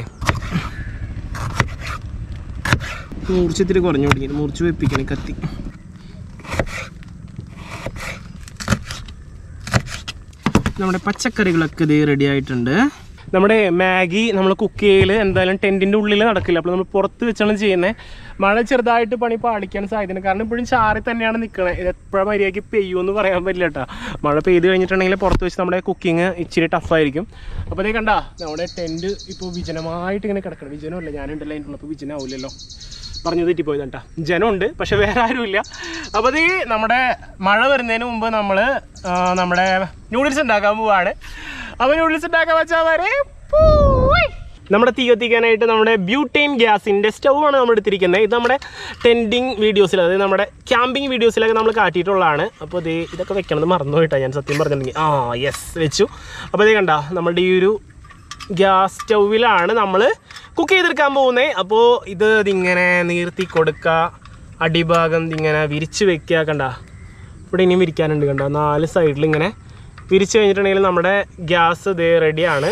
മൂർച്ച ഇത്തിരി കുറഞ്ഞു തുടങ്ങി മൂർച്ച വെപ്പിക്കണേ കത്തി നമ്മുടെ പച്ചക്കറികളൊക്കെ ഇത് റെഡി ആയിട്ടുണ്ട് നമ്മുടെ മാഗി നമ്മൾ കുക്ക് ചെയ്യൽ എന്തായാലും ടെൻറ്റിൻ്റെ ഉള്ളിൽ നടക്കില്ല അപ്പോൾ നമ്മൾ പുറത്ത് വെച്ചാണ് ചെയ്യുന്നത് മഴ ചെറുതായിട്ട് പണി പാടിക്കാൻ സാധ്യതയുണ്ട് കാരണം ഇപ്പോഴും ചാറി തന്നെയാണ് നിൽക്കുന്നത് ഇത് എപ്പോഴും മര്യാദയ്ക്ക് പെയ്യുമെന്ന് പറയാൻ പറ്റില്ല കേട്ടോ മഴ പെയ്ത് കഴിഞ്ഞിട്ടുണ്ടെങ്കിൽ പുറത്ത് വെച്ച് നമ്മുടെ കുക്കിംഗ് ഇച്ചിരി ടഫായിരിക്കും അപ്പോൾ അതേ കണ്ട നമ്മുടെ ടെൻറ്റ് ഇപ്പോൾ വിജനമായിട്ട് ഇങ്ങനെ കിടക്കണം വിജനമല്ല ഞാനുണ്ടല്ലോ അതിൻ്റെ ഉള്ളിൽ അപ്പോൾ വിജനാവില്ലല്ലോ പറഞ്ഞു തെറ്റിപ്പോയത് കേട്ടോ ജനമുണ്ട് പക്ഷെ വേറെ ആരുമില്ല അപ്പോൾ അത് നമ്മുടെ മഴ വരുന്നതിന് മുമ്പ് നമ്മൾ നമ്മുടെ നൂഡിൽസ് ഉണ്ടാക്കാൻ പോവാണ് അപ്പോൾ നൂഡിൽസ് ഉണ്ടാക്കാൻ വെച്ചാൽ വരെ പോയി. നമ്മുടെ തീ കത്തിക്കാനായിട്ട് നമ്മുടെ ബ്യൂട്ടൈൻ ഗ്യാസിൻ്റെ സ്റ്റൗവാണ് നമ്മൾ എടുത്തിരിക്കുന്നത് ഇത് നമ്മുടെ ടെൻഡിങ് വീഡിയോസിൽ അതായത് നമ്മുടെ ക്യാമ്പിംഗ് വീഡിയോസിലൊക്കെ നമ്മൾ കാട്ടിയിട്ടുള്ളതാണ് അപ്പോൾ ഇത് ഇതൊക്കെ വെക്കണമെന്ന് മറന്നു പോയിട്ടാണ് ഞാൻ സത്യം പറഞ്ഞിട്ടുണ്ടെങ്കിൽ ആ യെസ് വെച്ചു അപ്പോൾ ഇത് കണ്ട നമ്മളുടെ ഈ ഒരു ഗ്യാസ് സ്റ്റൗവിലാണ് നമ്മൾ കുക്ക് ചെയ്തെടുക്കാൻ പോകുന്നത് അപ്പോൾ ഇത് ഇതിങ്ങനെ നീർത്തി കൊടുക്കുക അടിഭാഗം ഇതിങ്ങനെ വിരിച്ച് വെക്കുക കണ്ട ഇവിടെ ഇനിയും വിരിക്കാനുണ്ട് കണ്ടോ നാല് സൈഡിൽ ഇങ്ങനെ വിരിച്ച് കഴിഞ്ഞിട്ടുണ്ടെങ്കിൽ നമ്മുടെ ഗ്യാസ് ഇതേ റെഡിയാണ്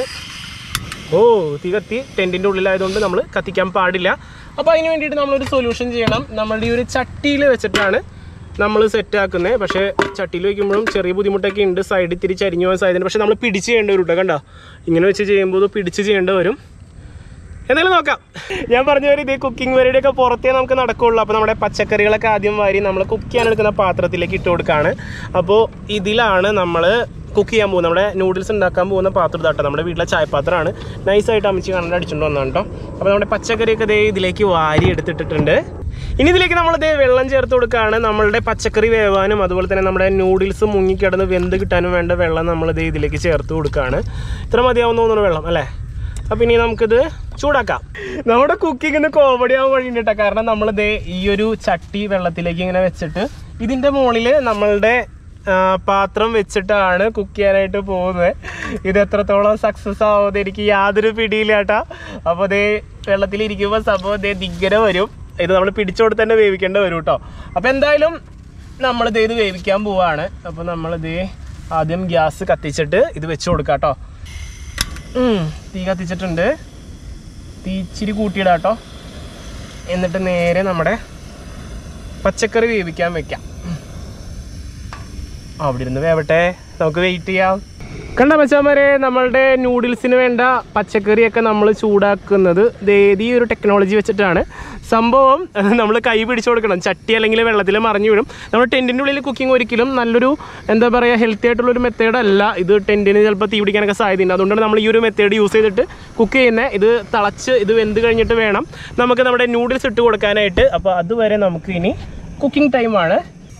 ഓ തീ കത്തി ടെൻറ്റിൻ്റെ ഉള്ളിലായതുകൊണ്ട് നമ്മൾ കത്തിക്കാൻ പാടില്ല അപ്പോൾ അതിന് വേണ്ടിയിട്ട് നമ്മളൊരു സൊല്യൂഷൻ ചെയ്യണം നമ്മളുടെ ഈ ഒരു ചട്ടിയിൽ വെച്ചിട്ടാണ് നമ്മൾ സെറ്റ് ആക്കുന്നത് പക്ഷേ ചട്ടിയിൽ വെക്കുമ്പോഴും ചെറിയ ബുദ്ധിമുട്ടൊക്കെ ഉണ്ട് സൈഡിൽ തിരിച്ചരിഞ്ഞു പോകാൻ സാധ്യത പക്ഷേ നമ്മൾ പിടിച്ച് ചെയ്യേണ്ടി വരും കേട്ടോ കണ്ടോ ഇങ്ങനെ വെച്ച് ചെയ്യുമ്പോൾ ഇത് പിടിച്ച് ചെയ്യേണ്ടി വരും എന്തായാലും നോക്കാം ഞാൻ പറഞ്ഞ പോലെ ഇതേ കുക്കിംഗ് പരിപാടി ഒക്കെ പുറത്തേ നമുക്ക് നടക്കുള്ളൂ അപ്പോൾ നമ്മുടെ പച്ചക്കറികളൊക്കെ ആദ്യം വാരി നമ്മൾ കുക്ക് ചെയ്യാൻ എടുക്കുന്ന പാത്രത്തിലേക്ക് ഇട്ട് കൊടുക്കുകയാണ് അപ്പോൾ ഇതിലാണ് നമ്മൾ കുക്ക് ചെയ്യാൻ പോകുന്നത് നമ്മുടെ നൂഡിൽസ് ഉണ്ടാക്കാൻ പോകുന്ന പാത്രം ഇതാട്ടോ നമ്മുടെ വീട്ടിലെ ചായപാത്രമാണ് നൈസായിട്ട് അമ്മച്ചി കണ്ട് അടിച്ചുകൊണ്ട് വന്നതാണ് കേട്ടോ അപ്പോൾ നമ്മുടെ പച്ചക്കറിയൊക്കെ ദേ ഇതിലേക്ക് വാരി എടുത്തിട്ടിട്ടുണ്ട് ഇനി ഇതിലേക്ക് നമ്മൾ ദേ വെള്ളം ചേർത്ത് കൊടുക്കുകയാണ് നമ്മളുടെ പച്ചക്കറി വേവാനും അതുപോലെ തന്നെ നമ്മുടെ നൂഡിൽസ് മുങ്ങിക്കിടന്ന് വെന്ത് കിട്ടാനും വേണ്ട വെള്ളം നമ്മൾ ദേ ഇതിലേക്ക് ചേർത്ത് കൊടുക്കുകയാണ് ഇത്ര മതിയാവുന്ന തോന്നുന്നു വെള്ളം അല്ലേ അപ്പം ഇനി നമുക്കിത് ചൂടാക്കാം നമ്മുടെ കുക്കിങ്ങിന് കോമഡി ആവാൻ വഴിയുണ്ട് കേട്ടോ കാരണം നമ്മൾ ദേ ഈ ഒരു ചട്ടി വെള്ളത്തിലേക്ക് ഇങ്ങനെ വെച്ചിട്ട് ഇതിൻ്റെ മുകളിൽ നമ്മളുടെ ആ, പാത്രം വെച്ചിട്ടാണ് കുക്ക് ചെയ്യാനായിട്ട് പോകുന്നത് ഇത് എത്രത്തോളം സക്സസ് ആവുമെന്ന് എനിക്ക് യാതൊരു പിടിയില്ല കേട്ടോ അപ്പോൾ ദേ വെള്ളത്തിലിരിക്കുമ്പോൾ സംഭവം ദേ ദിഗ്ഗര വരും ഇത് നമ്മൾ പിടിച്ചോട് തന്നെ വേവിക്കേണ്ടി വരും കേട്ടോ അപ്പോൾ എന്തായാലും നമ്മളിത് ഇത് വേവിക്കാൻ പോവാണ് അപ്പോൾ നമ്മളിത് ആദ്യം ഗ്യാസ് കത്തിച്ചിട്ട് ഇത് വെച്ച് കൊടുക്കാം കേട്ടോ ഉം, തീ കത്തിച്ചിട്ടുണ്ട് തീ ഇച്ചിരി കൂട്ടിയിടാം കേട്ടോ എന്നിട്ട് നേരെ നമ്മുടെ പച്ചക്കറി വേവിക്കാൻ വെക്കാം ഉം. അവിടെ ഇരുന്ന് വേവട്ടെ നമുക്ക് വെയിറ്റ് ചെയ്യാം കണ്ട മച്ചാമാരെ നമ്മളുടെ നൂഡിൽസിന് വേണ്ട പച്ചക്കറിയൊക്കെ നമ്മൾ ചൂടാക്കുന്നത് ദേ ഈ ഒരു ടെക്നോളജി വെച്ചിട്ടാണ് സംഭവം നമ്മൾ കൈ പിടിച്ചു കൊടുക്കണം ചട്ടി അല്ലെങ്കിൽ വെള്ളത്തിൽ മറിഞ്ഞു വീഴും നമ്മൾ ടെൻറ്റിൻ്റെ ഉള്ളിൽ കുക്കിംഗ് ഒരിക്കലും നല്ലൊരു എന്താ പറയുക ഹെൽത്തി ആയിട്ടുള്ളൊരു മെത്തേഡ് അല്ല ഇത് ടെൻറ്റിന് ചിലപ്പോൾ തീ പിടിക്കാനൊക്കെ സാധ്യതയുണ്ട് അതുകൊണ്ടാണ് നമ്മൾ ഈ ഒരു മെത്തേഡ് യൂസ് ചെയ്തിട്ട് കുക്ക് ചെയ്യുന്നത് ഇത് തിളച്ച് ഇത് വെന്ത് കഴിഞ്ഞിട്ട് വേണം നമുക്ക് നമ്മുടെ നൂഡിൽസ് ഇട്ട് കൊടുക്കാനായിട്ട് അപ്പോൾ അതുവരെ നമുക്ക് ഇനി കുക്കിംഗ് ടൈമാണ്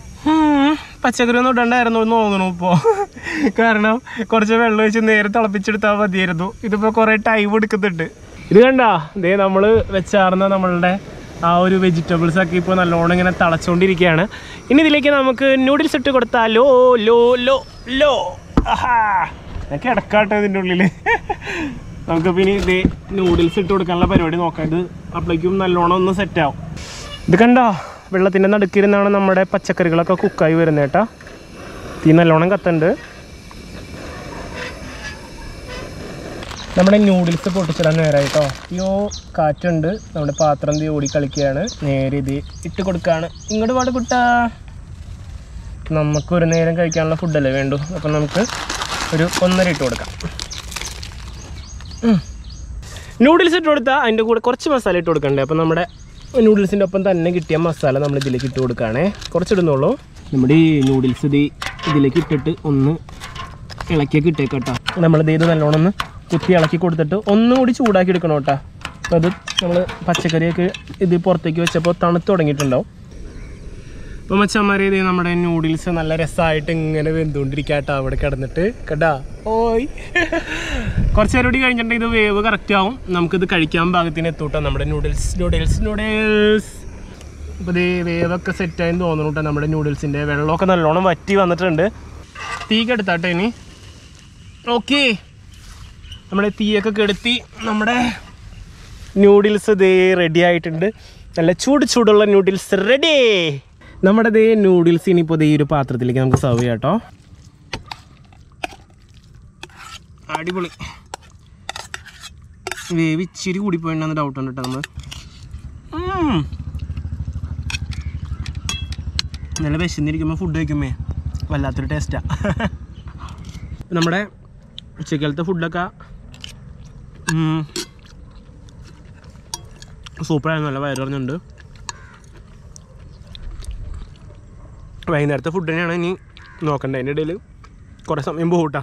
പച്ചക്കറി ഒന്നും ഇടണ്ടായിരുന്നു എന്ന് തോന്നുന്നു ഇപ്പോൾ കാരണം കുറച്ച് വെള്ളം ഒഴിച്ച് നേരെ തിളപ്പിച്ചെടുത്താൽ മതിയായിരുന്നു ഇതിപ്പോൾ കുറേ ടൈം എടുക്കുന്നുണ്ട് ഇത് കണ്ടാ ദേ നമ്മൾ വെച്ചാർന്ന നമ്മളുടെ ആ ഒരു വെജിറ്റബിൾസ് ഒക്കെ ഇപ്പോൾ നല്ലോണം ഇങ്ങനെ തിളച്ചുകൊണ്ടിരിക്കുകയാണ് ഇനി ഇതിലേക്ക് നമുക്ക് നൂഡിൽസ് ഇട്ട് കൊടുത്താൽ ലോ ലോ ലോ ലോ ആഹാ ഞാൻ കിടക്കാട്ടെ ഇതിൻ്റെ ഉള്ളിൽ നമുക്ക് പിന്നെ ഇത് നൂഡിൽസ് ഇട്ട് കൊടുക്കാനുള്ള പരിപാടി നോക്കാം ഇത് അപ്പോഴേക്കും നല്ലോണം ഒന്ന് സെറ്റാവും ഇത് കണ്ടോ വെള്ളത്തിൻ്റെ നടുക്കിരുന്നാണ് നമ്മുടെ പച്ചക്കറികളൊക്കെ കുക്കായി വരുന്നത് കേട്ടോ തീ നല്ലോണം കത്തുണ്ട് നമ്മുടെ നൂഡിൽസ് പൊട്ടിച്ചിടാൻ നേരമായി കേട്ടോ അയ്യോ കാറ്റുണ്ട് നമ്മുടെ പാത്രം തീ ഓടി കളിക്കുകയാണ് നേരെ ഇത് ഇട്ട് കൊടുക്കുകയാണ് ഇങ്ങോട്ട് പാട് കുട്ടാ നമുക്ക് ഒരു നേരം കഴിക്കാനുള്ള ഫുഡല്ലേ വേണ്ടു അപ്പം നമുക്ക് ഒരു ഒന്നര ഇട്ട് കൊടുക്കാം നൂഡിൽസ് ഇട്ട് കൊടുത്താൽ അതിൻ്റെ കൂടെ കുറച്ച് മസാല ഇട്ട് കൊടുക്കണ്ടേ അപ്പോൾ നമ്മുടെ നൂഡിൽസിൻ്റെ ഒപ്പം തന്നെ കിട്ടിയ മസാല നമ്മൾ ഇതിലേക്ക് ഇട്ട് കൊടുക്കുകയാണേ കുറച്ചിടുന്നുള്ളൂ നമ്മുടെ ഈ നൂഡിൽസ് ഇത് ഇതിലേക്ക് ഇട്ടിട്ട് ഒന്ന് ഇളക്കിയൊക്കെ ഇട്ടേക്കട്ടോ നമ്മളിത് ഇത് നല്ലോണം ഒന്ന് കുത്തി ഇളക്കി കൊടുത്തിട്ട് ഒന്നും കൂടി ചൂടാക്കി എടുക്കണം കേട്ടോ അപ്പോൾ അത് നമ്മൾ പച്ചക്കറിയൊക്കെ ഇത് പുറത്തേക്ക് വെച്ചപ്പോൾ തണുത്ത് തുടങ്ങിയിട്ടുണ്ടാവും അപ്പോൾ മച്ചന്മാരെ ഇത് നമ്മുടെ നൂഡിൽസ് നല്ല രസമായിട്ട് ഇങ്ങനെ വെന്തുകൊണ്ടിരിക്കാട്ടോ അവിടെ കിടന്നിട്ട് കേട്ടാ ഓയ് കുറച്ച് നേരം കൂടി കഴിഞ്ഞിട്ടുണ്ടെങ്കിൽ ഇത് വേവ് കറക്റ്റ് ആവും നമുക്കിത് കഴിക്കാൻ പാകത്തിന് എത്തൂട്ടോ നമ്മുടെ നൂഡിൽസ് നൂഡിൽസ് നൂഡിൽസ് അപ്പോൾ ഇത് വേവൊക്കെ സെറ്റായെന്ന് തോന്നുന്നു കേട്ടോ നമ്മുടെ നൂഡിൽസിൻ്റെ വെള്ളമൊക്കെ നല്ലോണം വറ്റി വന്നിട്ടുണ്ട് തീ കെടുത്താട്ടെ ഇനി ഓക്കെ നമ്മുടെ തീയൊക്കെ കെടുത്തി നമ്മുടെ നൂഡിൽസ് ദേ റെഡി ആയിട്ടുണ്ട് നല്ല ചൂട് ചൂടുള്ള നൂഡിൽസ് റെഡി നമ്മുടെ ദേ നൂഡിൽസ് ഇനിയിപ്പോൾ ദേ ഈ ഒരു പാത്രത്തിലേക്ക് നമുക്ക് സെർവ് ചെയ്യാം കേട്ടോ അടിപൊളി വേവ് ഇച്ചിരി കൂടിപ്പോയിണ്ടെന്ന് ഡൗട്ട് ഉണ്ട് കേട്ടോ നമ്മൾ ഉം. നല്ല വിശന്നിരിക്കുമ്പോൾ ഫുഡ് കഴിക്കുമ്പേ വല്ലാത്തൊരു ടേസ്റ്റാണ് നമ്മുടെ ഉച്ചക്കാലത്തെ ഫുഡൊക്കെ സൂപ്പറായിരുന്നു നല്ല വയറ് പറഞ്ഞുണ്ട് വൈകുന്നേരത്തെ ഫുഡ് തന്നെയാണ് ഇനി നോക്കണ്ടത് അതിൻ്റെ ഇടയിൽ കുറേ സമയം പോകട്ടാ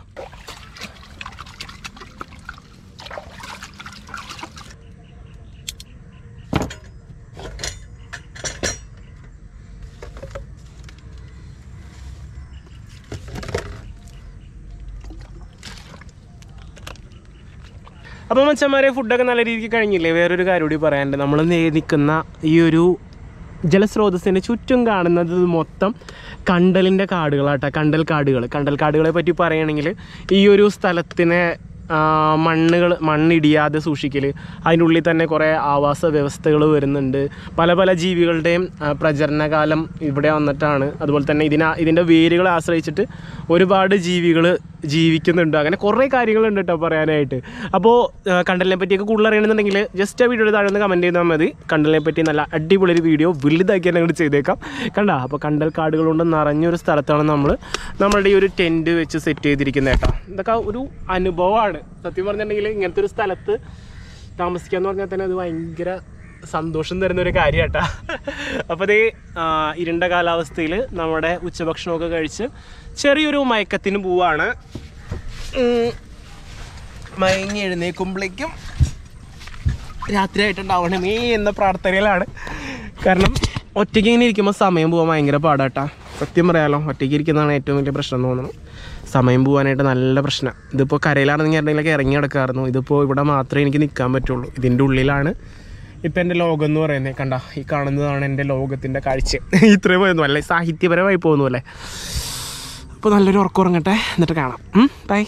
അപ്പോൾ മച്ചന്മാരെ ഫുഡൊക്കെ നല്ല രീതിക്ക് കഴിഞ്ഞില്ലേ വേറൊരു കാര്യം കൂടി പറയാനുണ്ട് നമ്മൾ നിൽക്കുന്ന ഈ ഒരു ജലസ്രോതസ്സിൻ്റെ ചുറ്റും കാണുന്നത് മൊത്തം കണ്ടലിൻ്റെ കാടുകളാട്ടോ കണ്ടൽ കാടുകൾ കണ്ടൽ കാടുകളെ പറ്റി പറയുകയാണെങ്കിൽ ഈ ഒരു സ്ഥലത്തിനെ ആ, മണ്ണുകൾ മണ്ണിടിയാതെ സൂക്ഷിക്കൽ അതിൻ്റെ ഉള്ളിൽ തന്നെ കുറേ ആവാസ വ്യവസ്ഥകൾ വരുന്നുണ്ട് പല പല ജീവികളുടെയും ആ, പ്രജനനകാലം ഇവിടെ വന്നിട്ടാണ് അതുപോലെ തന്നെ ഇതിനെ ഇതിൻ്റെ വേരുകളെ ആശ്രയിച്ചിട്ട് ഒരുപാട് ജീവികൾ ജീവിക്കുന്നുണ്ട് അങ്ങനെ കുറേ കാര്യങ്ങളുണ്ട് കേട്ടോ പറയാനായിട്ട് അപ്പോൾ കണ്ടലിനെ പറ്റിയൊക്കെ കൂടുതൽ അറിയണമെന്നുണ്ടെങ്കിൽ ജസ്റ്റ് ആ വീഡിയോയുടെ താഴെ ഒന്ന് കമൻറ്റ് ചെയ്താൽ മതി കണ്ടലിനെ പറ്റി നല്ല അടിപൊളി ഒരു വീഡിയോ വലുതാക്കി തന്നെ അങ്ങോട്ട് ചെയ്തേക്കാം കണ്ട അപ്പോൾ കണ്ടൽ കാടുകൾ കൊണ്ട് നിറഞ്ഞൊരു സ്ഥലത്താണ് നമ്മൾ നമ്മളുടെ ഈ ഒരു ടെൻറ്റ് വെച്ച് സെറ്റ് ചെയ്തിരിക്കുന്നത് കേട്ടോ ഇതൊക്കെ ഒരു അനുഭവമാണ് സത്യം പറഞ്ഞിട്ടുണ്ടെങ്കിൽ ഇങ്ങനത്തെ ഒരു സ്ഥലത്ത് താമസിക്കുക എന്ന് പറഞ്ഞാൽ തന്നെ അത് ഭയങ്കര സന്തോഷം തരുന്ന ഒരു കാര്യമാട്ടാ അപ്പോൾ അതേ ഇരുണ്ട കാലാവസ്ഥയിൽ നമ്മുടെ ഉച്ചഭക്ഷണമൊക്കെ കഴിച്ച് ചെറിയൊരു മയക്കത്തിന് പോവാണ് ഉം. മയങ്ങി എഴുന്നേക്കുമ്പോഴേക്കും രാത്രി ആയിട്ടുണ്ടാവണമേ എന്ന പ്രാർത്ഥനയിലാണ് കാരണം ഒറ്റയ്ക്ക് ഇങ്ങനെ ഇരിക്കുമ്പോൾ സമയം പോകാൻ ഭയങ്കര പാടാട്ടാ സത്യം പറയാലോ ഒറ്റയ്ക്ക് ഇരിക്കുന്നതാണ് ഏറ്റവും വലിയ പ്രശ്നം എന്ന് തോന്നുന്നു സമയം പോകാനായിട്ട് നല്ല പ്രശ്നം ഇതിപ്പോൾ കരയിലാണെന്നെങ്കിൽ എന്തെങ്കിലുമൊക്കെ ഇറങ്ങി കിടക്കായിരുന്നു ഇതിപ്പോൾ ഇവിടെ മാത്രമേ എനിക്ക് നിൽക്കാൻ പറ്റുള്ളൂ ഇതിൻ്റെ ഉള്ളിലാണ് ഇപ്പം എൻ്റെ ലോകം എന്ന് പറയുന്നത് കണ്ട ഈ കാണുന്നതാണ് എൻ്റെ ലോകത്തിൻ്റെ കാഴ്ച ഇത്രയും പോയൊന്നും അല്ലേ സാഹിത്യപരമായി പോകുന്നു അല്ലേ അപ്പോൾ നല്ലൊരു ഉറക്കം ഉറങ്ങട്ടെ എന്നിട്ട് കാണാം ബൈ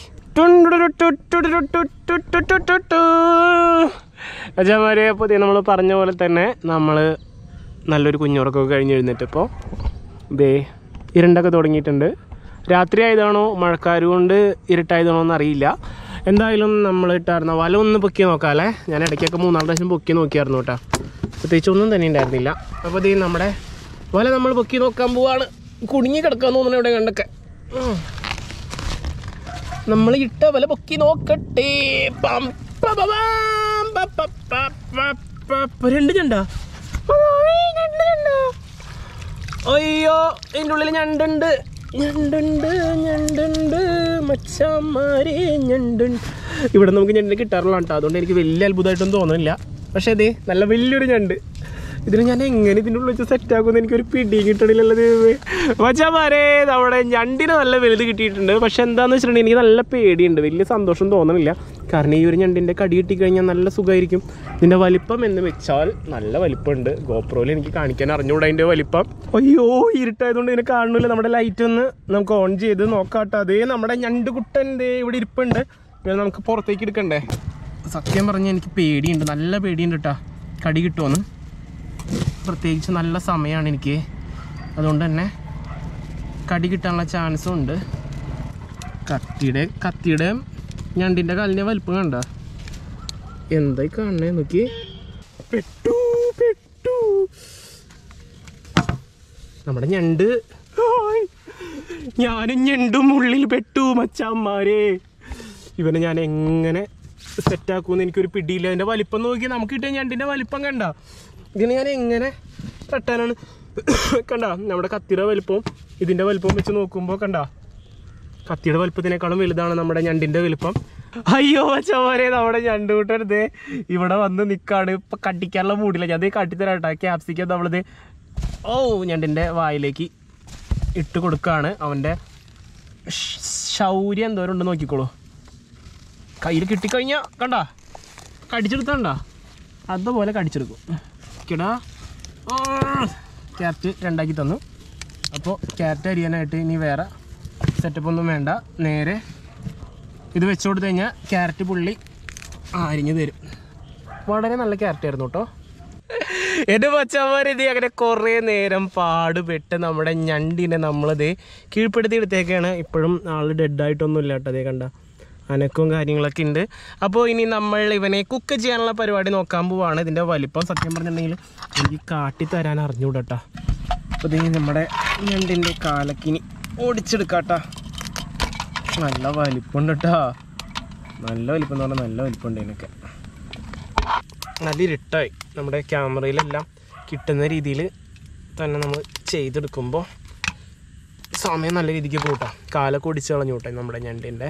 അജാമാരെ പുതിയ നമ്മൾ പറഞ്ഞ പോലെ തന്നെ നമ്മൾ നല്ലൊരു കുഞ്ഞുറക്കമൊക്കെ കഴിഞ്ഞ് എഴുന്നേറ്റപ്പോൾ ദേ ഇരുണ്ടൊക്കെ തുടങ്ങിയിട്ടുണ്ട് രാത്രി ആയതാണോ മഴക്കാര് കൊണ്ട് ഇരുട്ടായതാണോ എന്ന് അറിയില്ല എന്തായാലും നമ്മൾ ഇട്ടായിരുന്ന വല ഒന്ന് പൊക്കി നോക്കാമല്ലേ ഞാൻ ഇടയ്ക്കൊക്കെ മൂന്നാല് പ്രാവശ്യം പൊക്കി നോക്കിയായിരുന്നു കേട്ടോ പ്രത്യേകിച്ച് ഒന്നും തന്നെ ഉണ്ടായിരുന്നില്ല അപ്പോൾ ദേ നമ്മുടെ വല നമ്മൾ പൊക്കി നോക്കാൻ പോവാണ് കുടുങ്ങി കിടക്കാൻ തോന്നുന്നു ഇവിടെ കണ്ടൊക്കെ ഉം. നമ്മൾ ഇട്ട വല പൊക്കി നോക്കട്ടെ പം പ പ പാം പ പ പ പ പ പ. രണ്ട് ഞണ്ടാ ഓയ്, ഞണ്ട് ഞണ്ടാ. അയ്യോ ഇതിൻ്റെ ഉള്ളിൽ ഞണ്ടുണ്ട് ഞണ്ടുണ്ട് ഞണ്ടുണ്ട് മച്ചന്മാരെ ഞണ്ടുണ്ട് ഇവിടെ നമുക്ക് ഞണ്ട് കിട്ടാറുള്ള കേട്ടോ അതുകൊണ്ട് എനിക്ക് വലിയ അത്ഭുതമായിട്ടൊന്നും തോന്നുന്നില്ല പക്ഷേ അതെ നല്ല വലിയൊരു ഞണ്ട് ഇതിന് ഞാൻ എങ്ങനെ ഇതിൻ്റെ ഉള്ളിൽ വെച്ച് സെറ്റ് ആക്കുമെന്ന് എനിക്കൊരു പിടിയും കിട്ടണില്ലല്ലോ ദൈവമേ മച്ചാമാരെ നമ്മുടെ ഞണ്ടിന് നല്ല വലുത് കിട്ടിയിട്ടുണ്ട് പക്ഷെ എന്താണെന്ന് വെച്ചിട്ടുണ്ടെങ്കിൽ എനിക്ക് നല്ല പേടിയുണ്ട് വലിയ സന്തോഷം തോന്നണില്ല കാരണം ഈ ഒരു ഞണ്ടിൻ്റെ കടി കിട്ടിക്കഴിഞ്ഞാൽ നല്ല സുഖമായിരിക്കും ഇതിൻ്റെ വലിപ്പം എന്ന് വെച്ചാൽ നല്ല വലിപ്പമുണ്ട് ഗോപ്രോയിൽ എനിക്ക് കാണിക്കാൻ അറിഞ്ഞുകൂടാ അതിൻ്റെ വലിപ്പം അയ്യോ ഇരുട്ടായതുകൊണ്ട് ഇതിനെ കാണുന്നില്ല നമ്മുടെ ലൈറ്റ് ഒന്ന് നമുക്ക് ഓൺ ചെയ്ത് നോക്കാട്ടോ അതേ നമ്മുടെ ഞണ്ട് കുട്ടൻ ദേ ഇവിടെ ഇരിപ്പുണ്ട് ഇത് നമുക്ക് പുറത്തേക്ക് എടുക്കണ്ടേ സത്യം പറഞ്ഞാൽ എനിക്ക് പേടിയുണ്ട് നല്ല പേടിയുണ്ട് കേട്ടോ കടി കിട്ടുമെന്ന് പ്രത്യേകിച്ച് നല്ല സമയമാണ് എനിക്ക് അതുകൊണ്ട് തന്നെ കടി കിട്ടാനുള്ള ചാൻസും ഉണ്ട് കത്തിയുടെ കത്തിയുടെ ഞണ്ടിൻ്റെ കാലിൻ്റെ വലിപ്പം കണ്ട എന്തായി കാണണേ നോക്കി പെട്ടു പെട്ടു നമ്മുടെ ഞണ്ട് ഹായ്. ഞാനും ഞണ്ടും ഉള്ളിൽ പെട്ടു മച്ചാന്മാരെ ഇവനെ ഞാൻ എങ്ങനെ സെറ്റാക്കുമെന്ന് എനിക്കൊരു പിടിയില്ല അതിൻ്റെ വലിപ്പം നോക്കി നമുക്ക് കിട്ടിയ ഞണ്ടിൻ്റെ വലിപ്പം കണ്ട ഇതിന് ഞാൻ എങ്ങനെ തട്ടാനാണ് കണ്ട നമ്മുടെ കത്തിയുടെ വലിപ്പവും ഇതിൻ്റെ വലിപ്പവും വെച്ച് നോക്കുമ്പോൾ കണ്ട കത്തിയുടെ വലുപ്പത്തിനേക്കാളും വലുതാണ് നമ്മുടെ ഞണ്ടിൻ്റെ വലുപ്പം അയ്യോ ചോരെ നമ്മുടെ ഞണ്ട് കൂട്ടരുത് ഇവിടെ വന്ന് നിൽക്കാണ് ഇപ്പം കട്ടിക്കാനുള്ള മൂടില്ല ഞാൻ കാട്ടിത്തരാം കേട്ടോ ക്യാപ്സിക്കം നമ്മളിത് ഓ ഞണ്ടിൻ്റെ വായിലേക്ക് ഇട്ട് കൊടുക്കുകയാണ് അവൻ്റെ ഷ്- ശൗര്യം എന്തോരം ഉണ്ട് നോക്കിക്കോളൂ കയ്യിൽ കിട്ടിക്കഴിഞ്ഞാൽ കണ്ട കടിച്ചെടുത്തണ്ട അതുപോലെ കടിച്ചെടുക്കും കിടാ ക്യാരറ്റ് രണ്ടാക്കി തന്നു അപ്പോൾ ക്യാരറ്റ് അരിയാനായിട്ട് ഇനി വേറെ സെറ്റപ്പ് ഒന്നും വേണ്ട നേരെ ഇത് വെച്ച് കൊടുത്തു കഴിഞ്ഞാൽ ക്യാരറ്റ് പുള്ളി അരിഞ്ഞു തരും വളരെ നല്ല ക്യാരറ്റ് ആയിരുന്നു കേട്ടോ എൻ്റെ പച്ചമാർ ഇത് അങ്ങനെ കുറേ നേരം പാടുപെട്ട് നമ്മുടെ ഞണ്ടിനെ നമ്മളിത് കീഴ്പ്പെടുത്തി എടുത്തേക്കാണ് ഇപ്പോഴും ആൾ ഡെഡായിട്ടൊന്നും ഇല്ല കേട്ടോ അതേ കണ്ട അനക്കവും കാര്യങ്ങളൊക്കെ ഉണ്ട് അപ്പോൾ ഇനി നമ്മൾ ഇവനെ കുക്ക് ചെയ്യാനുള്ള പരിപാടി നോക്കാൻ പോവാണ് ഇതിൻ്റെ വലിപ്പം സത്യം പറഞ്ഞിട്ടുണ്ടെങ്കിൽ എനിക്ക് കാട്ടി തരാൻ അറിഞ്ഞുകൂടട്ടാ അപ്പോൾ ഇത് നമ്മുടെ ഞണ്ടിൻ്റെ കാലക്കിനി ഓടിച്ചെടുക്കാട്ടാ നല്ല വലിപ്പമുണ്ട് കേട്ടോ നല്ല വലിപ്പം എന്ന് പറഞ്ഞാൽ നല്ല വലിപ്പമുണ്ട് ഇതിനൊക്കെ നല്ല ഇരുട്ടായി നമ്മുടെ ക്യാമറയിലെല്ലാം കിട്ടുന്ന രീതിയിൽ തന്നെ നമ്മൾ ചെയ്തെടുക്കുമ്പോൾ സമയം നല്ല രീതിക്ക് കൂട്ടാം കാലൊക്കെ ഒടിച്ച് കളഞ്ഞു കൂട്ടാം നമ്മുടെ ഞണ്ടിൻ്റെ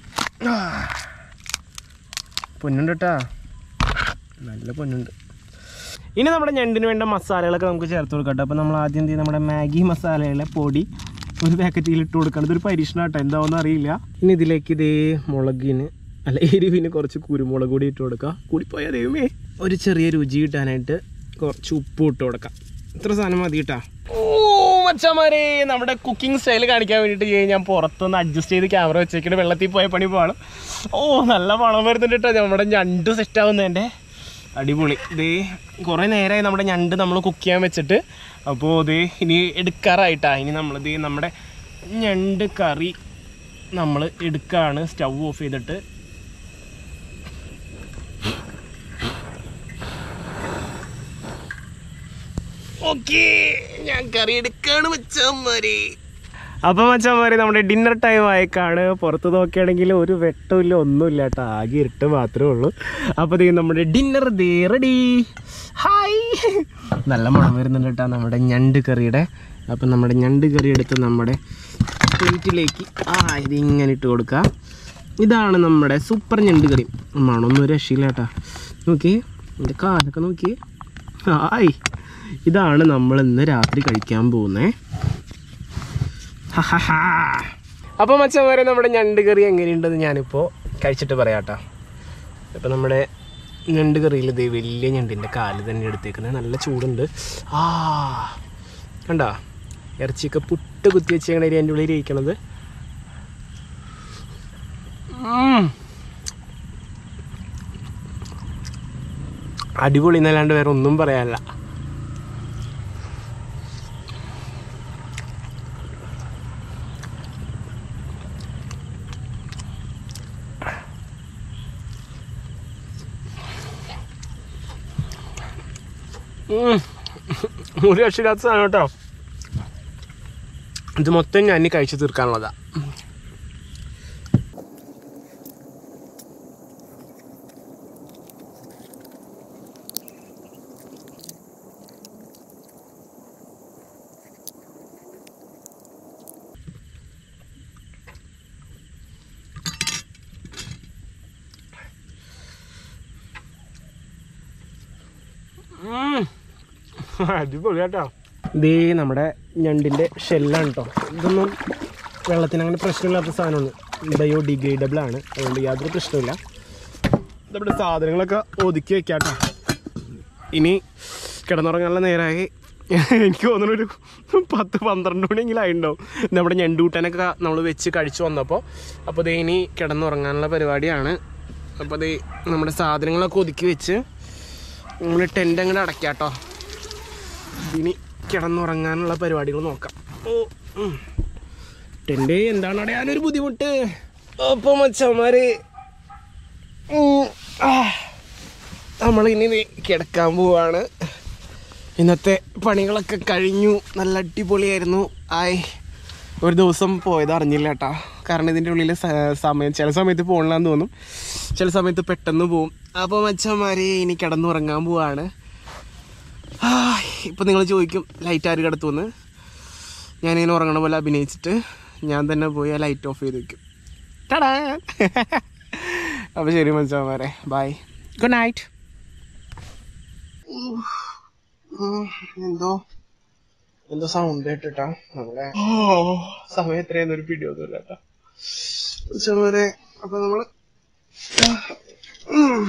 പൊന്നുണ്ട് കേട്ടാ നല്ല പൊന്നുണ്ട് ഇനി നമ്മുടെ ഞണ്ടിന് വേണ്ട മസാലകളൊക്കെ നമുക്ക് ചേർത്ത് കൊടുക്കട്ടെ അപ്പോൾ നമ്മൾ ആദ്യം എന്ത് ചെയ്യും നമ്മുടെ മാഗി മസാലയിലെ പൊടി ഒരു പാക്കറ്റിൽ ഇട്ട് കൊടുക്കണം ഇതൊരു പരീക്ഷണം കേട്ടോ എന്താവെന്ന് അറിയില്ല ഇനി ഇതിലേക്ക് ഇതേ മുളകിന് അല്ല എരിവിന് കുറച്ച് കുരുമുളക് കൂടി ഇട്ട് കൊടുക്കുക കൂടിപ്പോയാൽ ദൈവമേ ഒരു ചെറിയ രുചി കിട്ടാനായിട്ട് കുറച്ച് ഉപ്പ് ഇട്ട് കൊടുക്കാം ഇത്ര സാധനം മതി കേട്ടാ ഓ മച്ചമാരെ നമ്മുടെ കുക്കിംഗ് സ്റ്റൈൽ കാണിക്കാൻ വേണ്ടിയിട്ട് ഞാൻ പുറത്തൊന്ന് അഡ്ജസ്റ്റ് ചെയ്ത് ക്യാമറ വെച്ചേക്കിട്ട് വെള്ളത്തിൽ പോയ പണി പോകണം ഓ നല്ല മണം വരുന്നുണ്ട് കേട്ടോ നമ്മുടെ ഞണ്ട് സെറ്റ് ആവുന്നതിൻ്റെ അടിപൊളി ഇത് കുറേ നേരമായി നമ്മുടെ ഞണ്ട് നമ്മൾ കുക്ക് ചെയ്യാൻ വെച്ചിട്ട് അപ്പോൾ ഇത് ഇനി എടുക്കാറായിട്ടാ ഇനി നമ്മളിത് നമ്മുടെ ഞണ്ട് കറി നമ്മൾ എടുക്കുകയാണ് സ്റ്റൗ ഓഫ് ചെയ്തിട്ട് ഓക്കെ ഞാൻ കറി എടുക്കാണ് മച്ചന്മാരെ അപ്പം മച്ചന്മാരെ നമ്മുടെ ഡിന്നർ ടൈം ആയേക്കാണ് പുറത്ത് നോക്കുകയാണെങ്കിൽ ഒരു വെട്ടമില്ല ഒന്നുമില്ല കേട്ടോ ആകെ ഇരുട്ട് മാത്രമേ ഉള്ളൂ അപ്പോൾ ദേ നമ്മുടെ ഡിന്നർ ദേ റെഡി ഹായ് നല്ല മണം വരുന്നുണ്ട് കേട്ടോ നമ്മുടെ ഞണ്ട് കറിയുടെ അപ്പം നമ്മുടെ ഞണ്ട് കറി എടുത്ത് നമ്മുടെ പ്ലേറ്റിലേക്ക് ആ ഇത് ഇങ്ങനെ ഇട്ട് കൊടുക്കുക ഇതാണ് നമ്മുടെ സൂപ്പർ ഞണ്ട് കറി മണമൊന്നും ഒരു രക്ഷയില്ല കേട്ടോ നോക്കിയേ എൻ്റെ കാലൊക്കെ നോക്കിയേ ഹായ് ഇതാണ് നമ്മൾ ഇന്ന് രാത്രി കഴിക്കാൻ പോകുന്നേ അപ്പോൾ മച്ചം വരെ നമ്മുടെ ഞണ്ട് കറി എങ്ങനെയുണ്ടെന്ന് ഞാനിപ്പോൾ കഴിച്ചിട്ട് പറയാട്ടോ ഇപ്പം നമ്മുടെ ഞണ്ട് കറിയിൽ ഇത് വലിയ ഞണ്ടിൻ്റെ കാല് തന്നെ എടുത്തേക്കുന്നത് നല്ല ചൂടുണ്ട് ആ കണ്ടോ ഇറച്ചിയൊക്കെ പുട്ട് കുത്തി വെച്ചേക്കണ അതിൻ്റെ ഉള്ളിൽ ഇരിക്കണത് ഉം. അടിപൊളി എന്നല്ലാണ്ട് വേറെ ഒന്നും പറയാനില്ല ഉം. ഒരു രക്ഷയില്ലാത്ത സാധനം കേട്ടോ ഇത് മൊത്തം ഞാൻ ഇനി കഴിച്ചു തീർക്കാനുള്ളതാ ഉം. അടിപൊളി കേട്ടോ ഇതേ നമ്മുടെ ഞണ്ടിൻ്റെ ഷെല്ലാണ് കേട്ടോ ഇതൊന്നും വെള്ളത്തിന് അങ്ങനെ പ്രശ്നമില്ലാത്ത സാധനമാണ് ബയോ ഡിഗ്രേഡബിൾ ആണ് അതുകൊണ്ട് യാതൊരു പ്രശ്നമില്ല നമ്മുടെ സാധനങ്ങളൊക്കെ ഒതുക്കി വെക്കാം കേട്ടോ ഇനി കിടന്നുറങ്ങാനുള്ള നേരമായി എനിക്ക് തോന്നുന്നു ഒരു പത്ത് പന്ത്രണ്ട് മണിയെങ്കിലും ആയിട്ടുണ്ടാവും നമ്മുടെ ഞണ്ടൂട്ടനൊക്കെ നമ്മൾ വെച്ച് കഴിച്ചു വന്നപ്പോൾ അപ്പോൾ ദേ ഇനി കിടന്നുറങ്ങാനുള്ള പരിപാടിയാണ് അപ്പോൾ ദേ നമ്മുടെ സാധനങ്ങളൊക്കെ ഒതുക്കി വെച്ച് നമ്മൾ ടെൻ്റ് അങ്ങോട്ട് അടയ്ക്കാം കേട്ടോ ഇനി കിടന്നുറങ്ങാനുള്ള പരിപാടികൾ നോക്കാം ഓ ഉം. ടെൻ്റ് എന്താണ് അടയാനൊരു ബുദ്ധിമുട്ട് അപ്പോൾ മച്ചന്മാര് നമ്മൾ ഇനി ദേ കിടക്കാൻ പോവാണ് ഇന്നത്തെ പണികളൊക്കെ കഴിഞ്ഞു നല്ല അടിപൊളിയായിരുന്നു ആയി ഒരു ദിവസം പോയത് അറിഞ്ഞില്ല കേട്ടാ കാരണം ഇതിൻ്റെ ഉള്ളിൽ സ- സമയം ചില സമയത്ത് പോകണമെന്ന് തോന്നും ചില സമയത്ത് പെട്ടെന്ന് പോവും അപ്പോൾ മച്ചന്മാരെ ഇനി കിടന്നുറങ്ങാൻ പോവാണ് ഇപ്പം നിങ്ങൾ ചോദിക്കും ലൈറ്റ് ആര് കിടത്തുമെന്ന് ഞാനിങ്ങനെ ഉറങ്ങണ പോലെ അഭിനയിച്ചിട്ട് ഞാൻ തന്നെ പോയി ആ ലൈറ്റ് ഓഫ് ചെയ്ത് വെക്കും ടടാ അപ്പോൾ ശരി മനസ്സിലാവാറെ ബൈ ഗുഡ് നൈറ്റ് എന്തോ എന്തോ സൗണ്ട് കേട്ടിട്ടാ നമ്മളെ ഓ സമയം എത്രയെന്ന് ഒരു പിടി ഒന്നുമില്ല കേട്ടോ ഉച്ചവരെ അപ്പൊ നമ്മള് ഉം.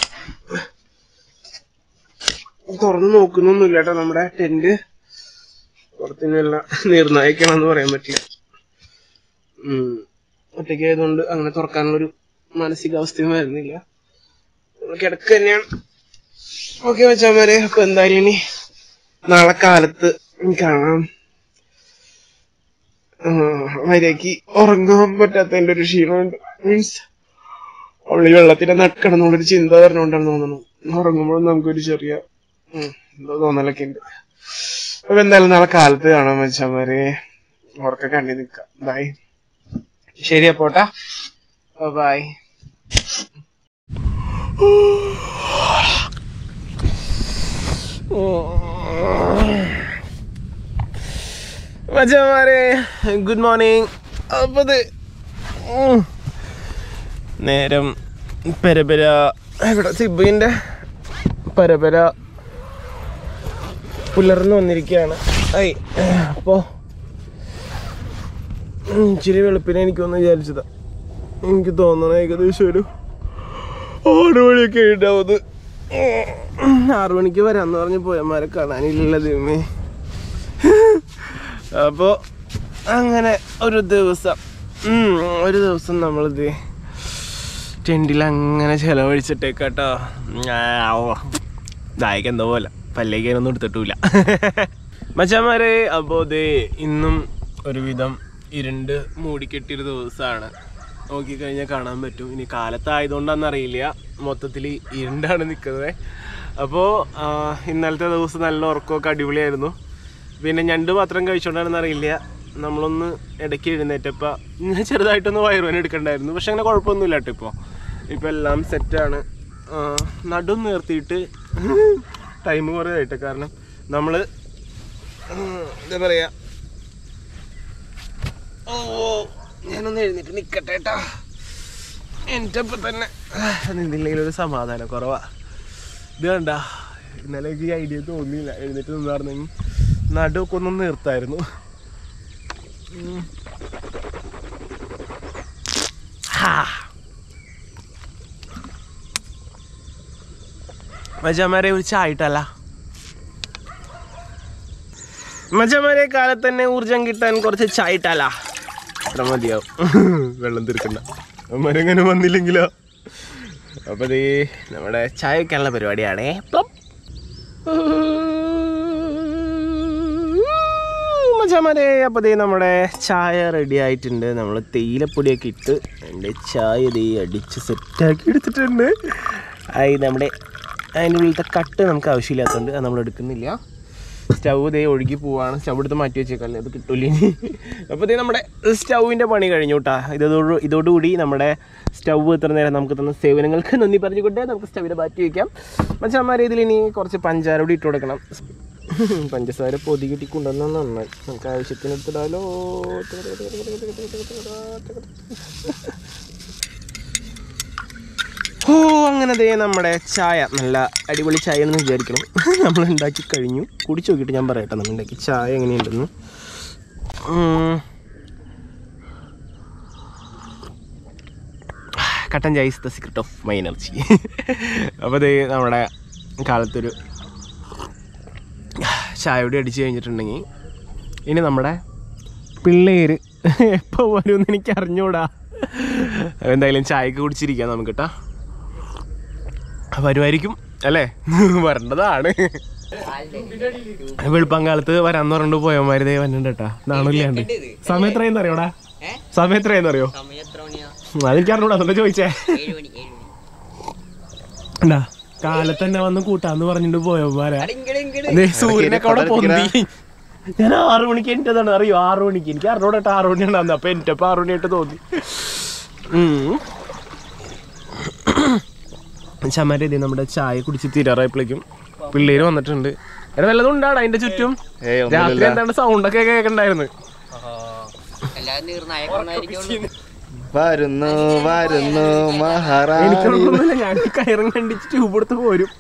തുറന്നു നോക്കുന്നൊന്നുമില്ല കേട്ടോ നമ്മുടെ ടെന്റ് പുറത്തിനല്ല നിർണയിക്കണമെന്ന് പറയാൻ പറ്റില്ല ഉം. ഒറ്റയ്ക്ക് ആയതുകൊണ്ട് അങ്ങനെ തുറക്കാനുള്ളൊരു മാനസികാവസ്ഥയും വരുന്നില്ല നമ്മള് കിടക്ക് തന്നെയാണ് ഓക്കെ വെച്ചാമാരെ അപ്പൊ എന്തായാലും ഇനി നാളെ കാലത്ത് കാണാം ആ, മര്യാദക്ക് ഉറങ്ങാൻ പറ്റാത്തതിന്റെ ഒരു ക്ഷീണമുണ്ട് മീൻസ് അവള് വെള്ളത്തിന്റെ നടുക്കണമെന്നുള്ളൊരു ചിന്ത പറഞ്ഞുകൊണ്ടാണ് തോന്നുന്നു ഉറങ്ങുമ്പോഴും നമുക്കൊരു ചെറിയ ഉം, എന്തോ തോന്നലൊക്കെ ഉണ്ട് അപ്പൊ എന്തായാലും നാളെ കാലത്ത് കാണാൻ വെച്ചാമാരെ ഉറക്ക കണ്ടി നിക്കാം ബൈ ശരി അപ്പോട്ടാ ബൈ മച്ചന്മാരെ ഗുഡ് മോർണിംഗ് അപ്പത് നേരം പരപര ഇവിടെ സിബിന്റെ പരപര പുലർന്നു വന്നിരിക്കുകയാണ് ഐ അപ്പോ ഉം, ഇച്ചിരി വെളുപ്പിനെ എനിക്കൊന്ന് വിചാരിച്ചതാ എനിക്ക് തോന്നണ ഏകദേശം ഒരു ആറു മണിയൊക്കെ ഉണ്ടാവുന്നത് ആറു മണിക്ക് വരാന്ന് പറഞ്ഞ് പോയമാരെ കാണാനില്ല ദൈവമേ അപ്പോൾ അങ്ങനെ ഒരു ദിവസം ഉം, ഒരു ദിവസം നമ്മളിത് ടെൻറ്റിൽ അങ്ങനെ ചിലവഴിച്ചിട്ടേക്കാട്ടോ ദായിക്ക് എന്തോ പോലെ പല്ലേക്കാനൊന്നും എടുത്തിട്ടില്ല മച്ചാമാരെ അപ്പോൾ ഇത് ഇന്നും ഒരുവിധം ഇരുണ്ട് മൂടിക്കെട്ടിയൊരു ദിവസമാണ് നോക്കിക്കഴിഞ്ഞാൽ കാണാൻ പറ്റും ഇനി കാലത്തായതുകൊണ്ടാണെന്ന് അറിയില്ല മൊത്തത്തിൽ ഇരുണ്ടാണ് നിൽക്കുന്നത് അപ്പോൾ ഇന്നലത്തെ ദിവസം നല്ല ഉറക്കമൊക്കെ അടിപൊളിയായിരുന്നു പിന്നെ ഞണ്ട് മാത്രം കഴിച്ചോണ്ടാണെന്ന് അറിയില്ല നമ്മളൊന്ന് ഇടയ്ക്ക് എഴുന്നേറ്റപ്പോൾ ഞാൻ ചെറുതായിട്ടൊന്ന് വയറുവേന എടുക്കണ്ടായിരുന്നു പക്ഷെ അങ്ങനെ കുഴപ്പമൊന്നുമില്ല കേട്ടോ ഇപ്പോൾ ഇപ്പോൾ എല്ലാം സെറ്റാണ് നടും നിർത്തിയിട്ട് ടൈം കുറേ ആയിട്ട് കാരണം നമ്മൾ എന്താ പറയുക ഓ ഓ, ഞാനൊന്ന് എഴുന്നേറ്റ് നിൽക്കട്ടെ കേട്ടോ എൻ്റെ ഇപ്പം തന്നെ നിന്നില്ലെങ്കിൽ ഒരു സമാധാനം കുറവാ ഇത് കണ്ട ഇന്നലെ എനിക്ക് ഐഡിയ തോന്നിയില്ല എഴുന്നേറ്റ് നിന്നായിരുന്നെങ്കിൽ നടുവൊക്കെ ഒന്ന് നിർത്തായിരുന്നു ഉം. ഹാ. മച്ചാമാരെ ഒരു ചായട്ടല്ല മച്ചമാരെ കാലത്ത് തന്നെ ഊർജം കിട്ടാൻ കുറച്ച് ചായട്ടല്ല അത്ര മതിയാവും വെള്ളം തീർക്കണ്ട അമ്മരെങ്ങനെ വന്നില്ലെങ്കിലോ അപ്പൊ ദേ നമ്മുടെ ചായ വെക്കാനുള്ള പരിപാടിയാണേ പ്ലം. മച്ചാമാരെ അപ്പോൾ ദേ നമ്മുടെ ചായ റെഡി ആയിട്ടുണ്ട് നമ്മൾ തേയിലപ്പൊടിയൊക്കെ ഇട്ട് എൻ്റെ ചായ ദേ അടിച്ച് സെറ്റാക്കി എടുത്തിട്ടുണ്ട് ആയി നമ്മുടെ അതിൻ്റെ ഉള്ളിലത്തെ കട്ട് നമുക്ക് ആവശ്യമില്ലാത്തതുകൊണ്ട് അത് നമ്മൾ എടുക്കുന്നില്ല സ്റ്റൗ ദേ ഒഴുകി പോവാണ് സ്റ്റൗ എടുത്ത് മാറ്റി വെച്ചേക്കല്ലേ അത് കിട്ടൂല ഇനി അപ്പോൾ ദേ നമ്മുടെ സ്റ്റൗവിൻ്റെ പണി കഴിഞ്ഞു കേട്ടാ ഇതോട് ഇതോടുകൂടി നമ്മുടെ സ്റ്റൗ ഇത്ര നേരം നമുക്ക് തന്ന സേവനങ്ങൾക്ക് നന്ദി പറഞ്ഞുകൊണ്ട് നമുക്ക് സ്റ്റൗവിനെ മാറ്റി വയ്ക്കാം മച്ചാമാരെ ഇതിൽ ഇനി കുറച്ച് പഞ്ചാര കൂടി ഇട്ട് കൊടുക്കണം പഞ്ചസാര പൊതി കിട്ടി കൊണ്ടുവന്ന നന്നായി നമുക്ക് ആവശ്യത്തിന് എടുത്തിടാലോ ഓ അങ്ങനെ ദേ നമ്മുടെ ചായ നല്ല അടിപൊളി ചായ എന്ന് വിചാരിക്കണം നമ്മൾ ഉണ്ടാക്കി കഴിഞ്ഞു കുടിച്ചു നോക്കിയിട്ട് ഞാൻ പറയട്ടെ നമ്മൾ ഉണ്ടാക്കി ചായ എങ്ങനെയുണ്ടെന്ന് ഉം. Kattan chaya is the secret of my energy അപ്പോൾ ദേ നമ്മുടെ കാലത്തൊരു ചായ കൂടി അടിച്ചു കഴിഞ്ഞിട്ടുണ്ടെങ്കിൽ ഇനി നമ്മുടെ പിള്ളേര് എപ്പോൾ വരുമെന്ന് എനിക്ക് അറിഞ്ഞൂടാ എന്തായാലും ചായക്ക് കുടിച്ചിരിക്കാം നമുക്ക് കേട്ടോ വരുമായിരിക്കും അല്ലേ വരേണ്ടതാണ് വെളുപ്പങ്കാലത്ത് വരാന്ന് പറഞ്ഞിട്ട് പോയമാര് ദേ വന്നിട്ടുണ്ട് കേട്ടാ നാണില്ലാണ്ട് സമയം എത്രയെന്ന് അറിയോടാ സമയം എത്രയെന്ന് അറിയോ സമയം എത്ര മണിയാ അതെനിക്ക് അറിഞ്ഞൂടാ അതുകൊണ്ട് ചോദിച്ചേ ഏഴ് മണി ഏഴ് മണി എന്താ കാലത്ത് തന്നെ വന്ന് കൂട്ടാന്ന് പറഞ്ഞിട്ട് പോയമാരാ അടി ഇങ്ങട് ഇങ്ങട്. ദേ സൂര്യനൊക്കെ അവിടെ പൊന്തി ഞാൻ ആറു മണിക്ക് എന്റേതാണ് അറിയോ ആറു മണിക്ക് എനിക്ക് അറിഞ്ഞൂടെ ആറു മണി ഉണ്ടാകുന്നത് അപ്പൊ എന്റെ അപ്പൊ ആറു മണിയായിട്ട് തോന്നി ചമര ഇത് നമ്മുടെ ചായ കുടിച്ച് തീരാറായപ്പോഴേക്കും പിള്ളേര് വന്നിട്ടുണ്ട് എടാ വല്ലതും ഉണ്ടാടാ അതിന്റെ ചുറ്റും ഏയ് രാത്രി ഒന്നുമില്ല എന്താണ് സൗണ്ട് ഒക്കെ കേൾക്കണ്ടായിരുന്നു എല്ലാരും നീർന്ന് അയക്കണമായിരിക്കും വരുന്നു വരുന്നു മഹാറാണി എനിക്കൊന്നുമില്ല ഞാൻ കയറും കണ്ടിച്ച് ട്യൂബ് എടുത്ത് പോരും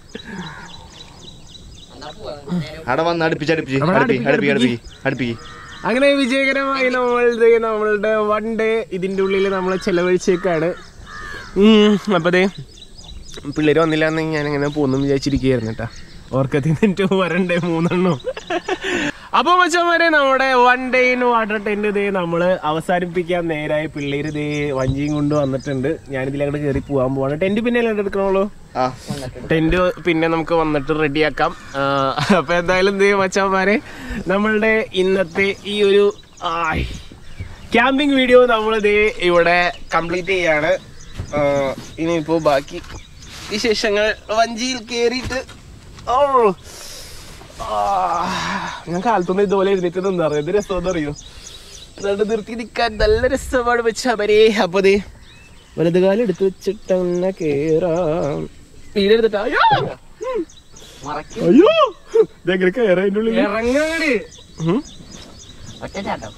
അവിടെ വന്ന് അടുപ്പിച്ച് അടുപ്പിച്ച് അവിടെ അടുപ്പി അടുപ്പി അടുപ്പിക്ക്, അടുപ്പി അടുപ്പി അങ്ങനെ വിജയകരമായി നമ്മളുടെ നമ്മളുടെ വൺ ഡേ ഇതിന്റെ ഉള്ളിൽ നമ്മൾ ചെലവഴിച്ചേക്കാണ് ഉം, അപ്പൊ ദേ പിള്ളേര് വന്നില്ല എന്ന് ഞാനിങ്ങനെ പോന്നും വിചാരിച്ചിരിക്കുകയായിരുന്നു കേട്ടാ ഓർക്കത്തിൽ നിന്നിട്ട് വരണ്ടേ മൂന്നെണ്ണം അപ്പൊ മച്ചന്മാരെ നമ്മുടെ one day in water tent ദേ നമ്മള് അവസാനിപ്പിക്കാൻ നേരായി പിള്ളേര് ദേ വഞ്ചിയും കൊണ്ട് വന്നിട്ടുണ്ട് ഞാനിതിലങ്ങോട്ട് കയറി പോകാൻ പോവാണ് ടെന്റ് പിന്നെ അല്ലേ എടുക്കണുള്ളൂ ആ ടെന്റ് പിന്നെ നമുക്ക് വന്നിട്ട് റെഡിയാക്കാം അപ്പൊ എന്തായാലും എന്ത് ചെയ്യും മച്ചാന്മാരെ നമ്മളുടെ ഇന്നത്തെ ഈ ഒരു ക്യാമ്പിംഗ് വീഡിയോ നമ്മൾ ദേ ഇവിടെ കംപ്ലീറ്റ് ചെയ്യാണ് ആ, ഇനിയിപ്പോ ബാക്കി വിശേഷങ്ങൾ വഞ്ചിയിൽ കയറിയിട്ട് ഓ ആ, ഞാൻ കാലത്തൊന്നും ഇതുപോലെ എഴുന്നേറ്റ് നിന്നറിയാം ഇത് രസം അറിയോ അതുകൊണ്ട് നിർത്തി നിൽക്കാൻ നല്ല രസമാണ് വെച്ചവരെ അപ്പൊ ദേ വലത് കാലം എടുത്ത് വെച്ചിട്ടങ്ങനെ കേറാം വീടെടുത്തിട്ടാ അയ്യോ ഉം. അയ്യോ ഇതെങ്ങനെ കയറാ അതിന്റെ ഉള്ളിൽ ഇറങ്ങാട് ഉം. ഒറ്റ ചാട്ടം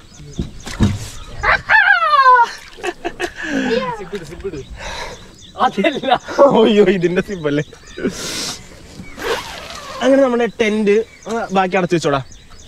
അതല്ല അയ്യോ ഇതിന്റെ സിമ്പല്ലേ അങ്ങനെ നമ്മുടെ ടെന്റ് ബാക്കി അടച്ചു വെച്ചോടാ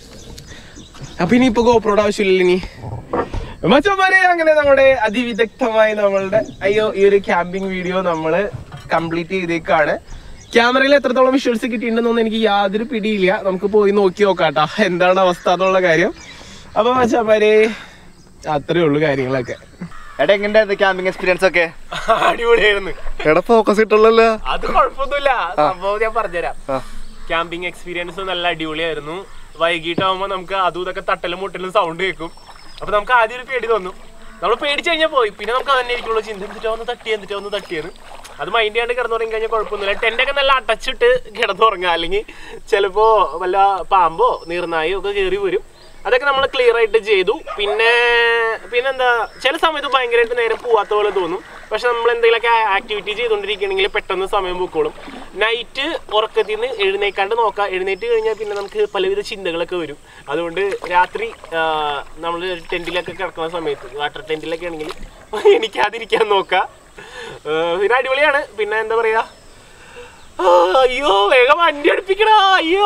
അപ്പൊ ഇനിയിപ്പോ ഗോപ്രോയുടെ ആവശ്യമില്ല ഇനി മച്ചന്മാരെ അങ്ങനെ നമ്മുടെ അതിവിദഗ്ധമായി നമ്മളുടെ അയ്യോ ഈ ഒരു ക്യാമ്പിംഗ് വീഡിയോ നമ്മള് കംപ്ലീറ്റ് ചെയ്തേക്കാണ് ക്യാമറയിൽ എത്രത്തോളം വിഷ്വൽസ് കിട്ടിയിട്ടുണ്ടെന്നൊന്നും എനിക്ക് യാതൊരു പിടിയില്ല നമുക്ക് പോയി നോക്കി നോക്കാട്ടാ എന്താണ് അവസ്ഥ എന്നുള്ള കാര്യം അപ്പൊ മച്ചന്മാരെ അത്രേ ഉള്ളൂ കാര്യങ്ങളൊക്കെ എടാ എങ്ങനെയായിരുന്നു ക്യാമ്പിംഗ് എക്സ്പീരിയൻസ് ഒക്കെ അടിപൊളിയായിരുന്നു എടാ ഫോക്കസ് ഇട്ടുള്ളല്ലോ അത് കുഴപ്പമൊന്നുമില്ല സംഭവം ഞാൻ പറഞ്ഞുതരാം ആ. ക്യാമ്പിംഗ് എക്സ്പീരിയൻസ് നല്ല അടിപൊളിയായിരുന്നു വൈകിട്ടാവുമ്പോ നമുക്ക് അതും ഇതൊക്കെ തട്ടലും മുട്ടലും സൗണ്ട് കേൾക്കും അപ്പൊ നമുക്ക് ആദ്യം ഒരു പേടി തോന്നും നമ്മൾ പേടിച്ചു കഴിഞ്ഞാൽ പോയി പിന്നെ നമുക്ക് അതന്നെ ഇരിക്കുള്ളൂ ചിന്ത എന്നിട്ട് ഒന്ന് തട്ടി എന്നിട്ട് ഒന്ന് തട്ടിയത് അത് മൈൻഡ് ചെയ്യാണ്ട് കിടന്നുറങ്ങി കഴിഞ്ഞാൽ കുഴപ്പമൊന്നുമില്ല ടെൻ്റൊക്കെ നല്ല അടച്ചിട്ട് കിടന്നുറങ്ങുക അല്ലെങ്കിൽ ചിലപ്പോ വല്ല പാമ്പോ നീർനായോ ഒക്കെ കയറി വരും അതൊക്കെ നമ്മൾ ക്ലിയർ ആയിട്ട് ചെയ്തു പിന്നെ പിന്നെന്താ ചില സമയത്ത് ഭയങ്കരമായിട്ട് നേരെ പോവാത്ത പോലെ തോന്നും പക്ഷെ നമ്മൾ എന്തെങ്കിലുമൊക്കെ ആക്ടിവിറ്റി ചെയ്തുകൊണ്ടിരിക്കുകയാണെങ്കിൽ പെട്ടെന്ന് സമയം പൊക്കോളും നൈറ്റ് ഉറക്കത്തിൽ നിന്ന് എഴുന്നേക്കാണ്ട് നോക്കാം എഴുന്നേറ്റ് കഴിഞ്ഞാൽ പിന്നെ നമുക്ക് പലവിധ ചിന്തകളൊക്കെ വരും അതുകൊണ്ട് രാത്രി നമ്മൾ ടെൻറ്റിലൊക്കെ കിടക്കുന്ന സമയത്ത് വാട്ടർ ടെൻറ്റിലൊക്കെ ആണെങ്കിൽ എനിക്കാതിരിക്കാൻ നോക്കാം ആ, പിന്നെ അടിപൊളിയാണ് പിന്നെ എന്താ പറയാ ആ, അയ്യോ വേഗം വണ്ടി അടുപ്പിക്കടാ അയ്യോ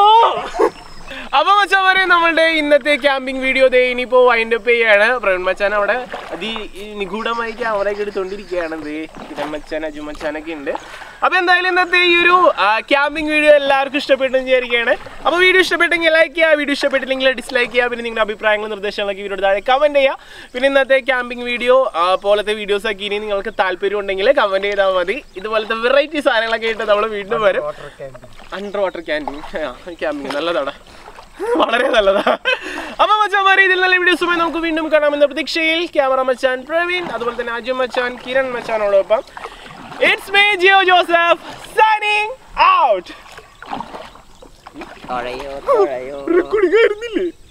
അപ്പൊ മച്ചാമാരെ നമ്മളുടെ ഇന്നത്തെ ക്യാമ്പിംഗ് വീഡിയോ ദേ ഇനിയിപ്പോ വൈൻഡ് അപ്പ് ചെയ്യാണ് പ്രവീൺ മച്ചാൻ അവിടെ അതി നിഗൂഢമായി ക്യാമറ ഒക്കെ എടുത്തോണ്ടിരിക്കുകയാണ് ദേ കിരൺ മച്ചാൻ അജു മച്ചാനൊക്കെ ഉണ്ട് അപ്പൊ എന്തായാലും ഇന്നത്തെ ഈ ഒരു ക്യാമ്പിംഗ് വീഡിയോ എല്ലാവർക്കും ഇഷ്ടപ്പെട്ടെന്ന് വിചാരിക്കുകയാണ് അപ്പൊ വീഡിയോ ഇഷ്ടപ്പെട്ടെങ്കിൽ ലൈക്ക് ചെയ്യുക വീഡിയോ ഇഷ്ടപ്പെട്ടില്ലെങ്കിൽ ഡിസ്ലൈക്ക് ചെയ്യുക പിന്നെ നിങ്ങളുടെ അഭിപ്രായങ്ങളും നിർദ്ദേശങ്ങളൊക്കെ വീഡിയോ താഴെ കമന്റ് ചെയ്യുക പിന്നെ ഇന്നത്തെ ക്യാമ്പിംഗ് വീഡിയോ പോലത്തെ വീഡിയോസ് ഒക്കെ ഇനി നിങ്ങൾക്ക് താല്പര്യം ഉണ്ടെങ്കിൽ കമന്റ് ചെയ്താൽ മതി ഇതുപോലത്തെ വെറൈറ്റി സാധനങ്ങളൊക്കെ ആയിട്ട് നമ്മൾ വീണ്ടും വരും അണ്ടർ വാട്ടർ ക്യാമ്പിംഗ് ക്യാമ്പിംഗ് നല്ലതാണ് വളരെ നല്ലതാ അപ്പൊ മച്ചാമാരെ ഇതിൽ നല്ല വീഡിയോസുമായി നമുക്ക് വീണ്ടും കാണാമെന്ന പ്രതീക്ഷയിൽ ക്യാമറ മച്ചാൻ പ്രവീൺ അതുപോലെ തന്നെ അജു മച്ചാൻ കിരൺ മച്ചാനോടൊപ്പം it's me Jio Joseph signing out തുഴയോ തുഴയോ കുടിക്കായിരുന്നില്ലേ